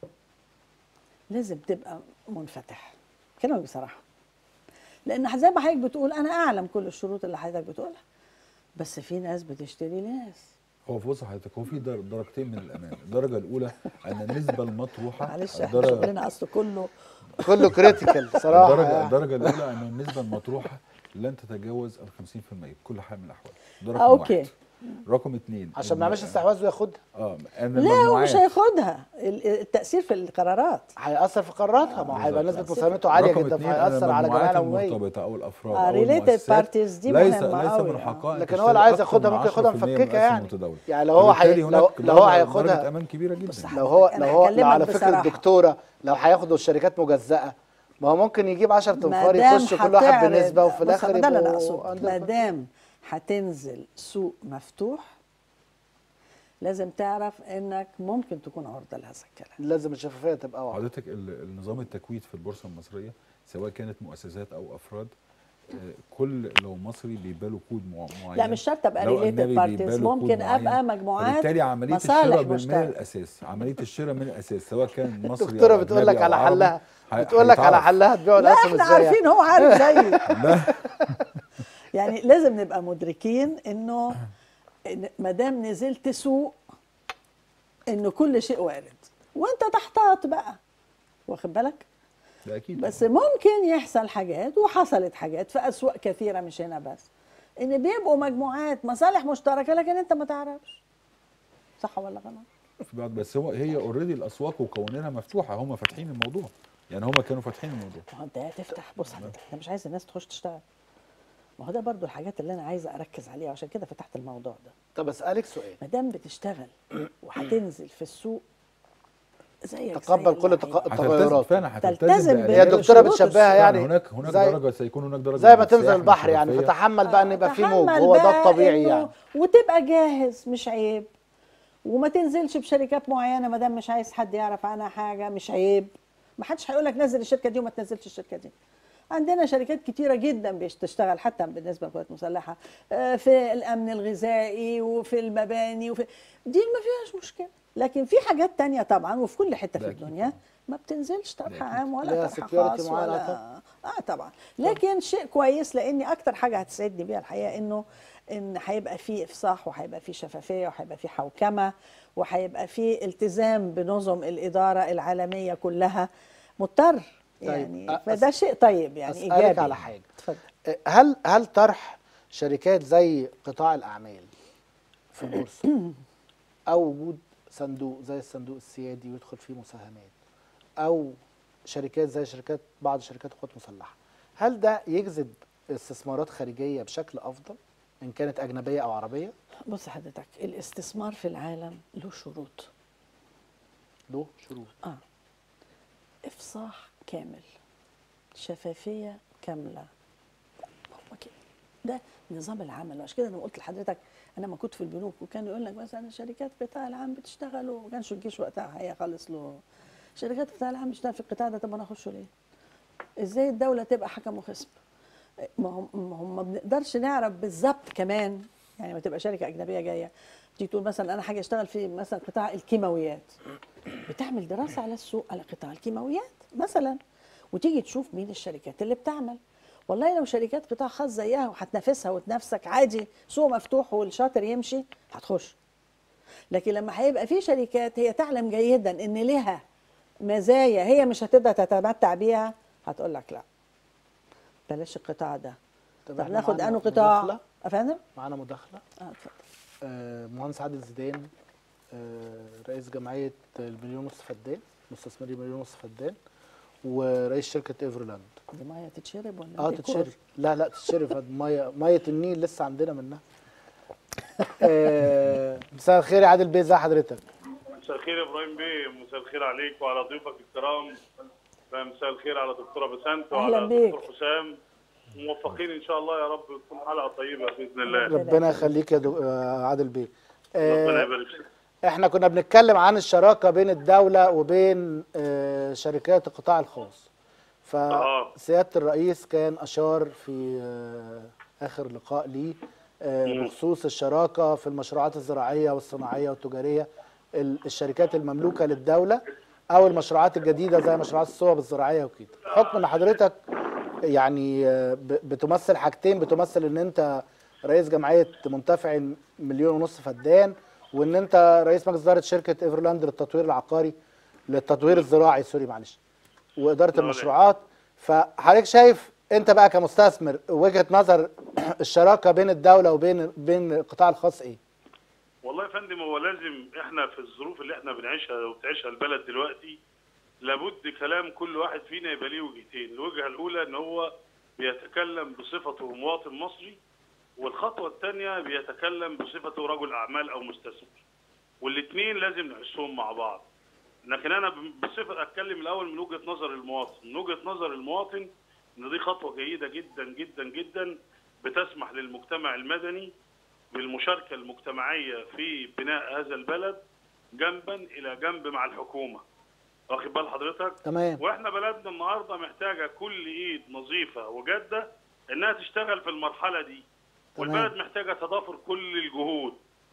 لازم تبقى منفتح كلامك بصراحه لان زي ما حضرتك بتقول انا اعلم كل الشروط اللي حضرتك بتقولها بس في ناس بتشتري ناس هو في بص حضرتك هو في در- درجتين من الامان الدرجه الاولى ان النسبه المطروحه معلش احنا الدرجه شغلنا اصل كله كله كريتيكال صراحه الدرجه يعني. الدرجه الاولى ان النسبه المطروحه لن تتجاوز ال 50% في كل حال من الاحوال ده آه، رقم أوكي. واحد رقم اثنين عشان إن- ما يعملش استحواذ وياخدها اه ان لا هو المجموعات مش هياخدها ال- التأثير في القرارات هيأثر في قراراتها ما هو هيبقى بالظبط. نسبه مساهمته عاليه رقم جدا اتنين أن فهيأثر على المجموعات جميع العموميه المرتبطه او الافراد آه، او related المؤسسات parties دي ليس مهمة ليس أوي من يعني. حقها أن لكن هو تشتري اللي عايز أكتر ياخدها من ممكن ياخدها 10% من مفككه الأسهم يعني المتداولة. يعني لو هو حي... وبالتالي لو, هناك لو هو درجة- هياخدها درجه امان كبيره جدا بص لو هو أنا لو هو لو هكلمك على فكره بصراحة. الدكتوره لو هياخدوا الشركات مجزأة ما هو ممكن يجيب 10 تنفار مادام يخش كل واحد هتعرض- بنسبه وفي بص، الاخر ده اللي انا يبقوا اقصده under ما control. دام هتنزل سوق مفتوح لازم تعرف انك ممكن تكون عرضه لهذا الكلام لازم الشفافيه تبقى واضحه حضرتك ال- النظام التكويد في البورصه المصريه سواء كانت مؤسسات او افراد آه، كل لو مصري بيبقى له كود مع- معين لا مش شرط ابقى لو ريليتد أجنبي بارتيز بيبقى له كود ممكن معين. ابقى مجموعات فبالتالي عمليه مصالح الشراء من مشتركة. الاساس عمليه الشراء من الاساس سواء كان مصري الدكتوره أو بتقول أجنبي لك أو على عربي، حلها هي- بتقول لك على هيتعرف. حلها تبيعوا لا الاسهم احنا ازاي عارفين هو عارف زيي لا يعني لازم نبقى مدركين انه إن ما دام نزلت سوق انه كل شيء وارد وانت تحتاط بقى واخد بالك ده اكيد بس ممكن يحصل حاجات وحصلت حاجات في اسواق كثيره مش هنا بس ان بيبقوا مجموعات مصالح مشتركه لكن انت ما تعرفش صح ولا غلط في بعض بس هو هي اوريدي الاسواق وقوانينها مفتوحه هم فاتحين الموضوع يعني هم كانوا فاتحين الموضوع ما هو انت هتفتح بص حضرتك انا مش عايز الناس تخش تشتغل ما هو ده برضو الحاجات اللي انا عايزه اركز عليها عشان كده فتحت الموضوع ده طب اسالك سؤال ما دام بتشتغل وهتنزل في السوق زيك زي تقبل كل اللعيبة. تق- هتلتزم التغيرات فعلا هتلتزم تلتزم بآداب. هي الدكتوره شروط بتشبهها السوق. يعني هناك هناك زي درجه سيكون هناك درجه زي من ما تنزل السياحة البحر يعني والحرفية. فتحمل بقى ان يبقى في موج تحمل هو ده بقى الطبيعي إنه- يعني وتبقى جاهز مش عيب وما تنزلش بشركات معينه ما دام مش عايز حد يعرف عنها حاجه مش عيب ما حدش هيقول لك نزل الشركه دي وما تنزلش الشركه دي عندنا شركات كتيره جدا بتشتغل حتى بالنسبه للقوات المسلحه آه، في الامن الغذائي وفي المباني وفي دي ما فيهاش مشكله لكن في حاجات تانية طبعا وفي كل حته في ده أكيد الدنيا ما بتنزلش طرح أكيد. عام ليها ولا طرح security خاص معينة ولا اه طبعا لكن شيء كويس لاني اكتر حاجه هتسعدني بيها الحقيقه انه ان هيبقى في افصاح وهيبقى في شفافيه وهيبقى في حوكمه وهيبقى في التزام بنظم الاداره العالميه كلها مضطر يعني أ- فده شيء طيب يعني أسألك ايجابي على حاجة. اتفضل هل هل طرح شركات زي قطاع الاعمال في البورصه او وجود صندوق زي الصندوق السيادي ويدخل فيه مساهمات او شركات زي شركات بعض شركات القوات المسلحه هل ده يجذب استثمارات خارجيه بشكل افضل ان كانت اجنبيه او عربيه بص حضرتك الاستثمار في العالم له شروط له شروط اه افصاح كامل شفافيه كامله هو كده ده نظام العمل عشان كده انا قلت لحضرتك انا ما كنت في البنوك وكان يقول لك مثلا شركات القطاع العام بتشتغل وما كانش الجيش وقتها الحقيقه خالص له شركات القطاع العام بتشتغل في القطاع ده طب انا اخشه ليه؟ ازاي الدوله تبقى حكم وخصم؟ ما هم ما هم ما بنقدرش نعرف بالظبط كمان يعني ما تبقى شركه اجنبيه جايه تيجي تقول مثلا انا حاجه اشتغل في مثلا قطاع الكيماويات بتعمل دراسه على السوق على قطاع الكيماويات مثلا وتيجي تشوف مين الشركات اللي بتعمل والله لو شركات قطاع خاص زيها وهتنافسها وتنافسك عادي سوق مفتوح والشاطر يمشي هتخش لكن لما هيبقى في شركات هي تعلم جيدا ان لها مزايا هي مش هتقدر تتمتع بيها هتقول لك لا بلاش القطاع ده طب إحنا ناخد معانا انه قطاع مداخلة؟ افندم معانا مداخله اه اتفضل آه، مهندس عادل زيدان آه، رئيس جمعيه المليون ونص فدان مستثمري مليون ونص فدان ورئيس شركه ايفرلاند دي ميه تتشرب ولا اه ديكور؟ تتشرب لا لا تتشرب هاد ميه ميه النيل لسه عندنا منها آه، مساء الخير يا عادل بيه ازي حضرتك مساء الخير يا ابراهيم بيه مساء الخير عليك وعلى ضيوفك الكرام مساء الخير على دكتوره بسنت أهلاً وعلى بيك. دكتور حسام موفقين ان شاء الله يا رب تكون حلقه طيبه باذن الله ربنا يخليك يا دو... آه، عادل بيه ربنا آه، يبارك فيك احنا كنا بنتكلم عن الشراكه بين الدوله وبين آه، شركات القطاع الخاص آه. فسياده الرئيس كان اشار في آه، اخر لقاء ليه آه، مم. بخصوص الشراكه في المشروعات الزراعيه والصناعيه والتجاريه ال- الشركات المملوكه للدوله او المشروعات الجديده زي مشروعات الصوب الزراعيه وكده حكم ان حضرتك يعني آه، ب- بتمثل حاجتين بتمثل ان انت رئيس جمعيه منتفعي مليون ونص فدان وان انت رئيس مجلس اداره شركه ايفرلاند للتطوير العقاري للتطوير الزراعي سوري معلش واداره لا، لا. المشروعات فحضرتك شايف انت بقى كمستثمر وجهه نظر الشراكه بين الدوله وبين بين القطاع الخاص ايه؟ والله يا فندم هو لازم احنا في الظروف اللي احنا بنعيشها وبتعيشها البلد دلوقتي لابد كلام كل واحد فينا يبقى ليه وجهتين، الوجهه الاولى ان هو بيتكلم بصفته مواطن مصري والخطوه الثانيه بيتكلم بصفته رجل اعمال او مستثمر. والاثنين لازم نحسهم مع بعض. لكن انا بصفه اتكلم الاول من وجهه نظر المواطن، من وجهه نظر المواطن ان دي خطوه جيده جدا جدا جدا بتسمح للمجتمع المدني بالمشاركه المجتمعيه في بناء هذا البلد جنبا الى جنب مع الحكومه. واخد بال حضرتك؟ تمام واحنا بلدنا النهارده محتاجه كل ايد نظيفه وجاده انها تشتغل في المرحله دي. تمام. والبلد محتاجه تضافر كل الجهود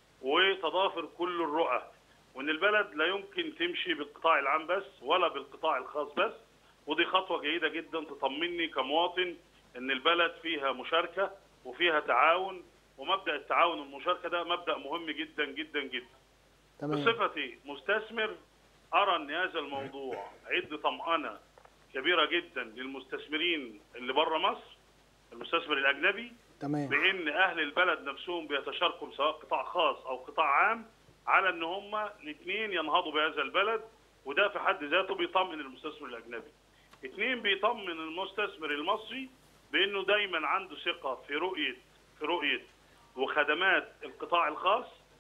وتضافر كل الرؤى وان البلد لا يمكن تمشي بالقطاع العام بس ولا بالقطاع الخاص بس ودي خطوه جيده جدا تطمني كمواطن ان البلد فيها مشاركه وفيها تعاون ومبدا التعاون والمشاركه ده مبدا مهم جدا جدا جدا. تمام بصفتي مستثمر ارى ان هذا الموضوع عد طمأنه كبيره جدا للمستثمرين اللي بره مصر المستثمر الاجنبي تمام بان اهل البلد نفسهم بيتشاركوا سواء قطاع خاص او قطاع عام على ان هم الاثنين ينهضوا بهذا البلد وده في حد ذاته بيطمن المستثمر الاجنبي. اثنين بيطمن المستثمر المصري بانه دايما عنده ثقه في رؤيه في رؤيه وخدمات القطاع الخاص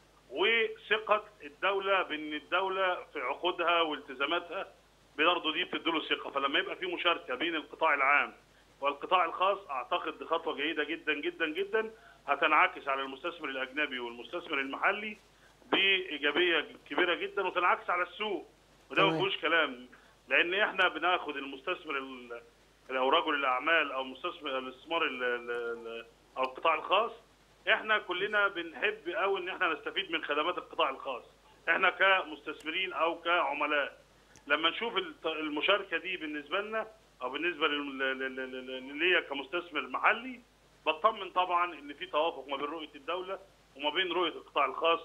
وثقه الدوله بان الدوله في عقودها والتزاماتها برضه دي بتديله ثقه فلما يبقى في مشاركه بين القطاع العام والقطاع الخاص اعتقد دي خطوه جيده جدا جدا جدا هتنعكس على المستثمر الاجنبي والمستثمر المحلي بايجابيه كبيره جدا وتنعكس على السوق وده ما تمام. فيهوش كلام لان احنا بناخد المستثمر ال- او رجل الاعمال او مستثمر الاستثمار ال- ال- ال- او القطاع الخاص احنا كلنا بنحب قوي ان احنا نستفيد من خدمات القطاع الخاص احنا كمستثمرين او كعملاء لما نشوف الت- المشاركه دي بالنسبه لنا او بالنسبه لل- لل- لل- لل- ليا كمستثمر محلي بطمن طبعا ان في توافق ما بين رؤيه الدوله وما بين رؤيه القطاع الخاص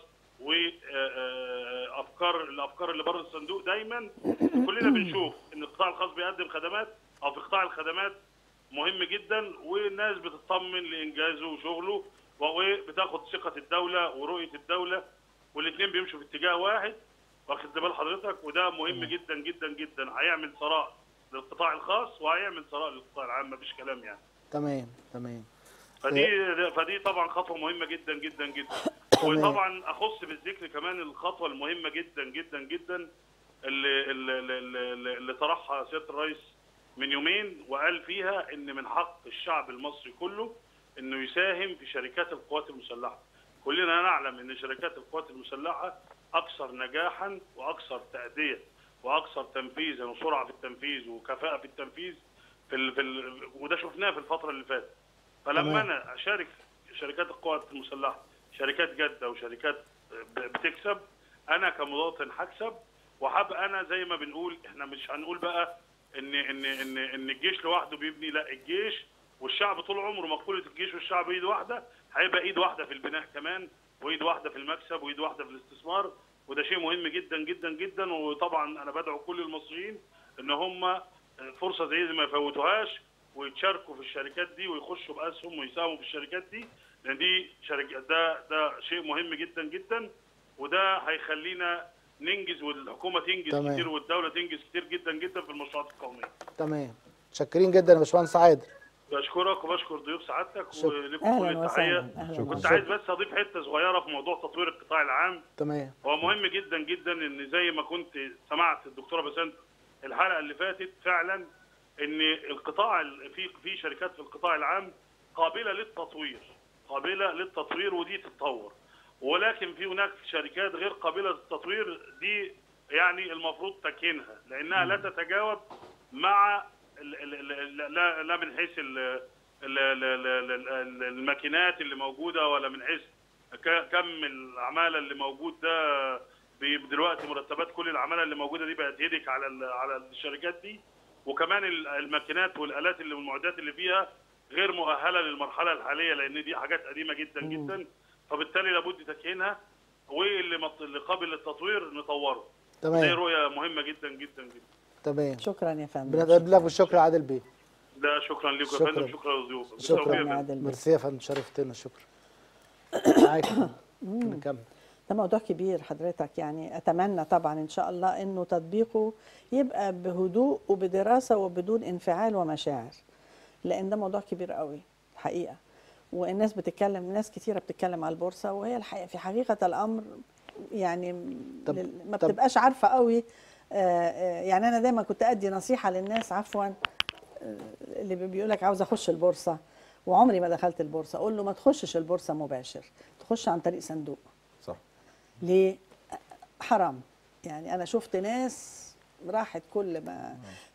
وافكار الافكار اللي بره الصندوق دايما كلنا بنشوف ان القطاع الخاص بيقدم خدمات او في قطاع الخدمات مهم جدا والناس بتطمن لانجازه وشغله وبتاخد ثقه الدوله ورؤيه الدوله والاثنين بيمشوا في اتجاه واحد واخد بال حضرتك وده مهم جدا جدا جدا هيعمل ثراء للقطاع الخاص وهيعمل ثراء للقطاع العام مفيش كلام يعني تمام تمام فدي فدي طبعا خطوه مهمه جدا جدا جدا تمام. وطبعا اخص بالذكر كمان الخطوه المهمه جدا جدا جدا اللي اللي, اللي, اللي طرحها سياده الرئيس من يومين وقال فيها ان من حق الشعب المصري كله انه يساهم في شركات القوات المسلحه كلنا نعلم ان شركات القوات المسلحه اكثر نجاحا واكثر تاديه واكثر تنفيذا وسرعه في التنفيذ وكفاءه في التنفيذ في ال... في ال... وده شفناه في الفتره اللي فاتت فلما تمام. انا اشارك شركات القوات المسلحه شركات جاده وشركات ب- بتكسب انا كمواطن هكسب وهبقى انا زي ما بنقول احنا مش هنقول بقى ان ان ان ان الجيش لوحده بيبني لا الجيش والشعب طول عمره مقوله الجيش والشعب ايد واحده هيبقى ايد واحده في البناء كمان وايد واحده في المكسب وايد واحده في الاستثمار وده شيء مهم جدا جدا جدا وطبعا انا بدعو كل المصريين ان هم فرصه زي دي ما يفوتوهاش ويتشاركوا في الشركات دي ويخشوا باسهم ويساهموا في الشركات دي لان دي شركة ده ده شيء مهم جدا جدا وده هيخلينا ننجز والحكومه تنجز تمام. كتير والدوله تنجز كتير جدا جدا في المشروعات القوميه. تمام متشكرين جدا يا باشمهندس عادل بشكرك وبشكر ضيوف سعادتك شكرا. ولكم كل اهلا التحيه وسهلا اهلا شكراً. كنت وسهلا عايز بس اضيف حته صغيره في موضوع تطوير القطاع العام تمام هو مهم جدا جدا ان زي ما كنت سمعت الدكتوره بسنت الحلقه اللي فاتت فعلا ان القطاع ال- في في شركات في القطاع العام قابله للتطوير قابله للتطوير ودي تتطور ولكن في هناك شركات غير قابله للتطوير دي يعني المفروض تكينها لانها لا تتجاوب مع ال- ال- ال- لا لا من حيث ال- ال- ال- ال- ال- الماكينات اللي موجوده ولا من حيث ك- كم العماله اللي موجود ده بي- دلوقتي مرتبات كل العماله اللي موجوده دي بقت هيدك على ال- على الشركات دي وكمان ال- الماكينات والالات اللي والمعدات اللي فيها غير مؤهله للمرحله الحاليه لان دي حاجات قديمه جدا جدا فبالتالي لابد تكيينها واللي مط- اللي قابل للتطوير نطوره دي تمام رؤيه مهمه جدا جدا جدا تمام شكرا يا فندم بنتقدم لك بالشكر يا عادل بيه ده شكرا لكم يا شكراً. فندم شكرا للضيوف شكراً بالتوفيق يا يا فندم. عادل بيه. ميرسي يا فندم شرفتنا شكرا معاك نكمل ده موضوع كبير حضرتك يعني اتمنى طبعا ان شاء الله انه تطبيقه يبقى بهدوء وبدراسه وبدون انفعال ومشاعر لان ده موضوع كبير قوي الحقيقه والناس بتتكلم ناس كتيره بتتكلم على البورصه وهي الحقيقه في حقيقه الامر يعني طب- لل- ما طب- بتبقاش عارفه قوي آه، آه، يعني انا دايما كنت ادي نصيحه للناس عفوا آه، اللي بيقول لك عاوز اخش البورصه وعمري ما دخلت البورصه اقول له ما تخشش البورصه مباشر تخش عن طريق صندوق صح ليه حرام يعني انا شفت ناس راحت كل ما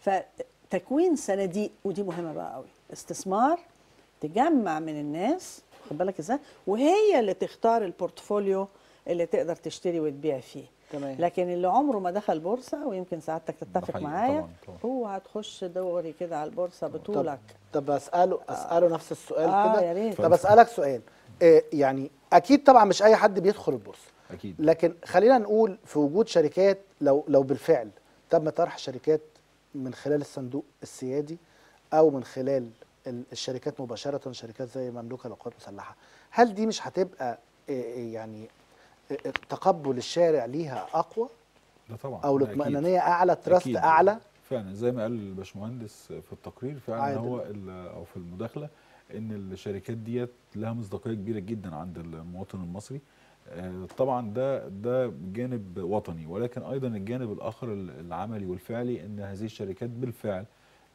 فتكوين صناديق ودي مهمه بقى قوي استثمار تجمع من الناس خد بالك ازاي وهي اللي تختار البورتفوليو اللي تقدر تشتري وتبيع فيه تمام لكن اللي عمره ما دخل بورصه ويمكن سعادتك تتفق حقيقي، معايا طبعاً، طبعاً. هو هتخش دوري كده على البورصه بطولك طب اساله اساله نفس السؤال آه، كده يا ريت. طب اسالك سؤال إيه يعني اكيد طبعا مش اي حد بيدخل البورصه اكيد لكن خلينا نقول في وجود شركات لو لو بالفعل تم طرح شركات من خلال الصندوق السيادي او من خلال ال- الشركات مباشره شركات زي مملوكه للقوات المسلحه هل دي مش هتبقى إيه إيه يعني إيه إيه تقبل الشارع ليها اقوى ده طبعا او ده أكيد. الاطمئنانيه اعلى تراست أكيد. اعلى فعلا زي ما قال الباشمهندس في التقرير فعلا عادل. هو ال- او في المداخله ان الشركات ديت لها مصداقيه كبيره جدا عند المواطن المصري آه، طبعا ده ده جانب وطني ولكن ايضا الجانب الاخر ال- العملي والفعلي ان هذه الشركات بالفعل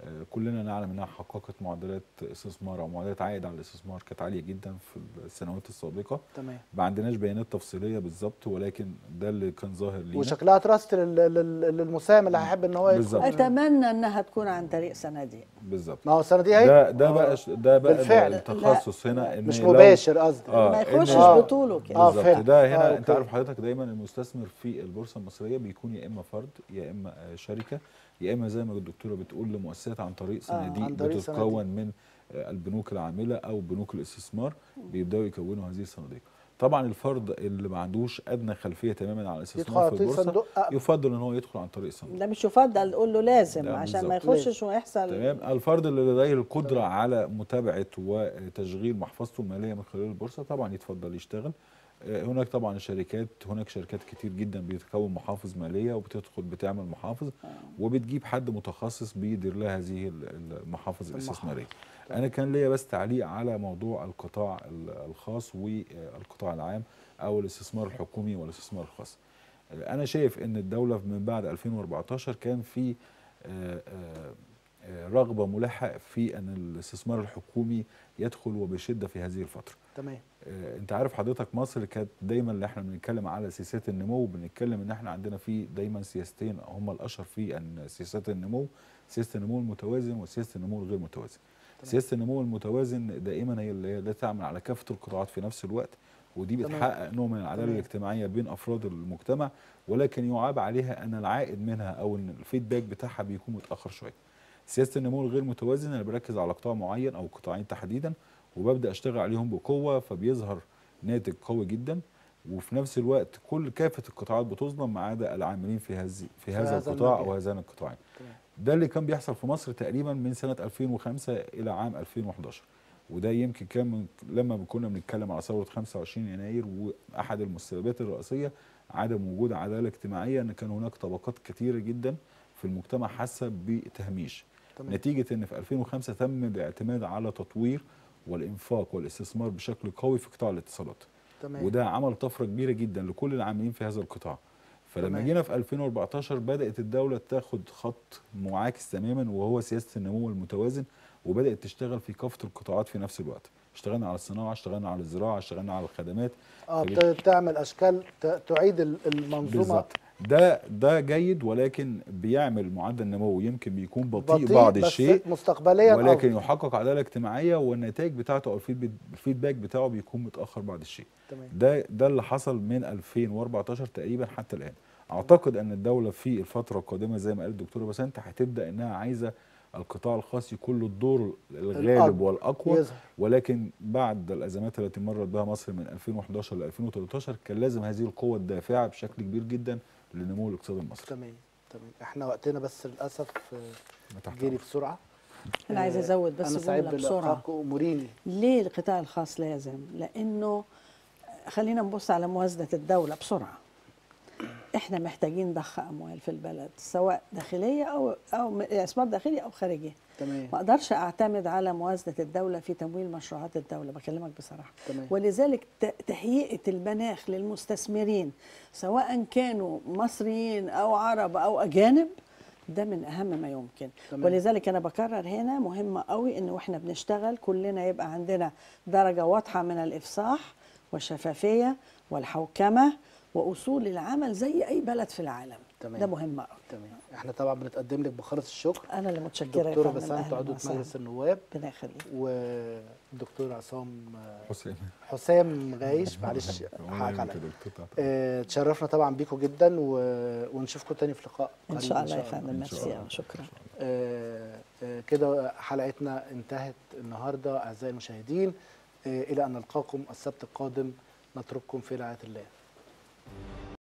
آه، كلنا نعلم انها حققت معدلات استثمار او معدلات عائد على الاستثمار كانت عاليه جدا في السنوات السابقه تمام ما عندناش بيانات تفصيليه بالظبط ولكن ده اللي كان ظاهر لينا وشكلها تراست لل- لل- للمساهم اللي هيحب ان هو بالظبط. يدخل اتمنى انها تكون عن طريق صناديق بالظبط ما هو السنه دي اهي ده ده آه. بقى ده بقى بالفعل. التخصص هنا ان مش لو- مباشر قصدي آه، ما إن- يخشش آه. بطوله كده آه، بالظبط فهم. ده هنا آه، انت أوكي. عارف حضرتك دايما المستثمر في البورصه المصريه بيكون يا اما فرد يا اما آه، شركه يا اما زي ما الدكتوره بتقول لمؤسسات عن طريق صناديق عن طريق بتتكون من آه، البنوك العامله او بنوك الاستثمار بيبداوا يكونوا هذه الصناديق طبعا الفرد اللي ما عندوش ادنى خلفيه تماما على يدخل الاستثمار على في طريق البورصه صندوق أقل. يفضل ان هو يدخل عن طريق الصندوق ده مش يفضل قول له لازم لا، عشان ما بالظبط. يخشش ويحصل تمام الفرد اللي لديه القدره على متابعه وتشغيل محفظته الماليه من خلال البورصه طبعا يتفضل يشتغل آه، هناك طبعا شركات هناك شركات كتير جدا بتكون محافظ ماليه وبتدخل بتعمل محافظ وبتجيب حد متخصص بيدير لها هذه ال- المحافظ الاستثماريه انا كان ليا بس تعليق على موضوع القطاع ال- الخاص والقطاع العام او الاستثمار الحكومي والاستثمار الخاص انا شايف ان الدوله من بعد 2014 كان في آه، آه، آه، رغبه ملحه في ان الاستثمار الحكومي يدخل وبشده في هذه الفتره تمام آه، انت عارف حضرتك مصر كانت دايما اللي احنا بنتكلم على سياسات النمو بنتكلم ان احنا عندنا في دايما سياستين هم الاشهر في ان سياسات النمو سياسه النمو المتوازن وسياسه النمو الغير متوازن سياسه النمو المتوازن دائما هي اللي هي لا تعمل على كافه القطاعات في نفس الوقت ودي تمام. بتحقق نوع من العداله تمام. الاجتماعيه بين افراد المجتمع ولكن يعاب عليها ان العائد منها او ان الفيدباك بتاعها بيكون متاخر شويه سياسه النمو الغير متوازن انا بركز على قطاع معين او قطاعين تحديدا وببدا اشتغل عليهم بقوه فبيظهر ناتج قوي جدا وفي نفس الوقت كل كافه القطاعات بتظلم ما عدا العاملين في هذه في هذا هذا القطاع المجال. او هذين القطاعين تمام. ده اللي كان بيحصل في مصر تقريبا من سنه 2005 الى عام 2011 وده يمكن كان من لما كنا بنتكلم على ثوره 25 يناير واحد المسببات الرئيسيه عدم وجود عداله اجتماعيه ان كان هناك طبقات كثيره جدا في المجتمع حاسه بتهميش تمام. نتيجه ان في 2005 تم الاعتماد على تطوير والانفاق والاستثمار بشكل قوي في قطاع الاتصالات تمام وده عمل طفره كبيره جدا لكل العاملين في هذا القطاع فلما تمام. جينا في 2014 بدات الدوله تاخد خط معاكس تماما وهو سياسه النمو المتوازن وبدات تشتغل في كافه القطاعات في نفس الوقت اشتغلنا على الصناعه اشتغلنا على الزراعه اشتغلنا على الخدمات اه فبي- بت- تعمل اشكال ت- تعيد ال- المنظومه بالظبط ده ده جيد ولكن بيعمل معدل نمو يمكن بيكون بطيء, بعض بس الشيء مستقبليا ولكن أفضل. يحقق عداله اجتماعيه والنتائج بتاعته او الفيدباك الفيدباك بتاعه بيكون متاخر بعض الشيء تمام ده ده اللي حصل من 2014 تقريبا حتى الان اعتقد ان الدوله في الفتره القادمه زي ما قال الدكتوره بسنت هتبدا انها عايزه القطاع الخاص يكون له الدور الغالب الأكبر. والاقوى يظهر. ولكن بعد الازمات التي مرت بها مصر من 2011 ل 2013 كان لازم هذه القوه الدافعه بشكل كبير جدا لنمو الاقتصاد المصري تمام تمام احنا وقتنا بس للاسف آه، تحت جري أمرك. بسرعه انا عايزه آه، ازود بس انا سعيد جمله بسرعه بلقائكم اموريني ليه القطاع الخاص لازم؟ لأنه خلينا نبص على موازنة الدولة بسرعة احنا محتاجين ضخ أموال في البلد سواء داخلية أو أو استثمار داخلي أو خارجي تمام ما أقدرش أعتمد على موازنة الدولة في تمويل مشروعات الدولة بكلمك بصراحة تمام. ولذلك ت- تهيئة المناخ للمستثمرين سواء كانوا مصريين أو عرب أو أجانب ده من أهم ما يمكن تمام. ولذلك أنا بكرر هنا مهمة قوي إن وإحنا بنشتغل كلنا يبقى عندنا درجة واضحة من الإفصاح والشفافية والحوكمة وأصول العمل زي أي بلد في العالم تمام. ده مهم قوي تمام احنا طبعا بنتقدم لك بخالص الشكر أنا اللي متشكرة يا دكتوره فندم. بسنت أهلاً عضو وسهلاً. مجلس النواب ربنا يخليك والدكتور عصام آه، حسين حسام غايش معلش حقك عليا آه، تشرفنا طبعا بيكم جدا و... ونشوفكم تاني في لقاء إن قريب شاء الله يا إن فندم شاء ميرسي الله. شكرا آه، آه، كده حلقتنا انتهت النهارده اعزائي المشاهدين آه، الى ان نلقاكم السبت القادم نترككم في رعايه الله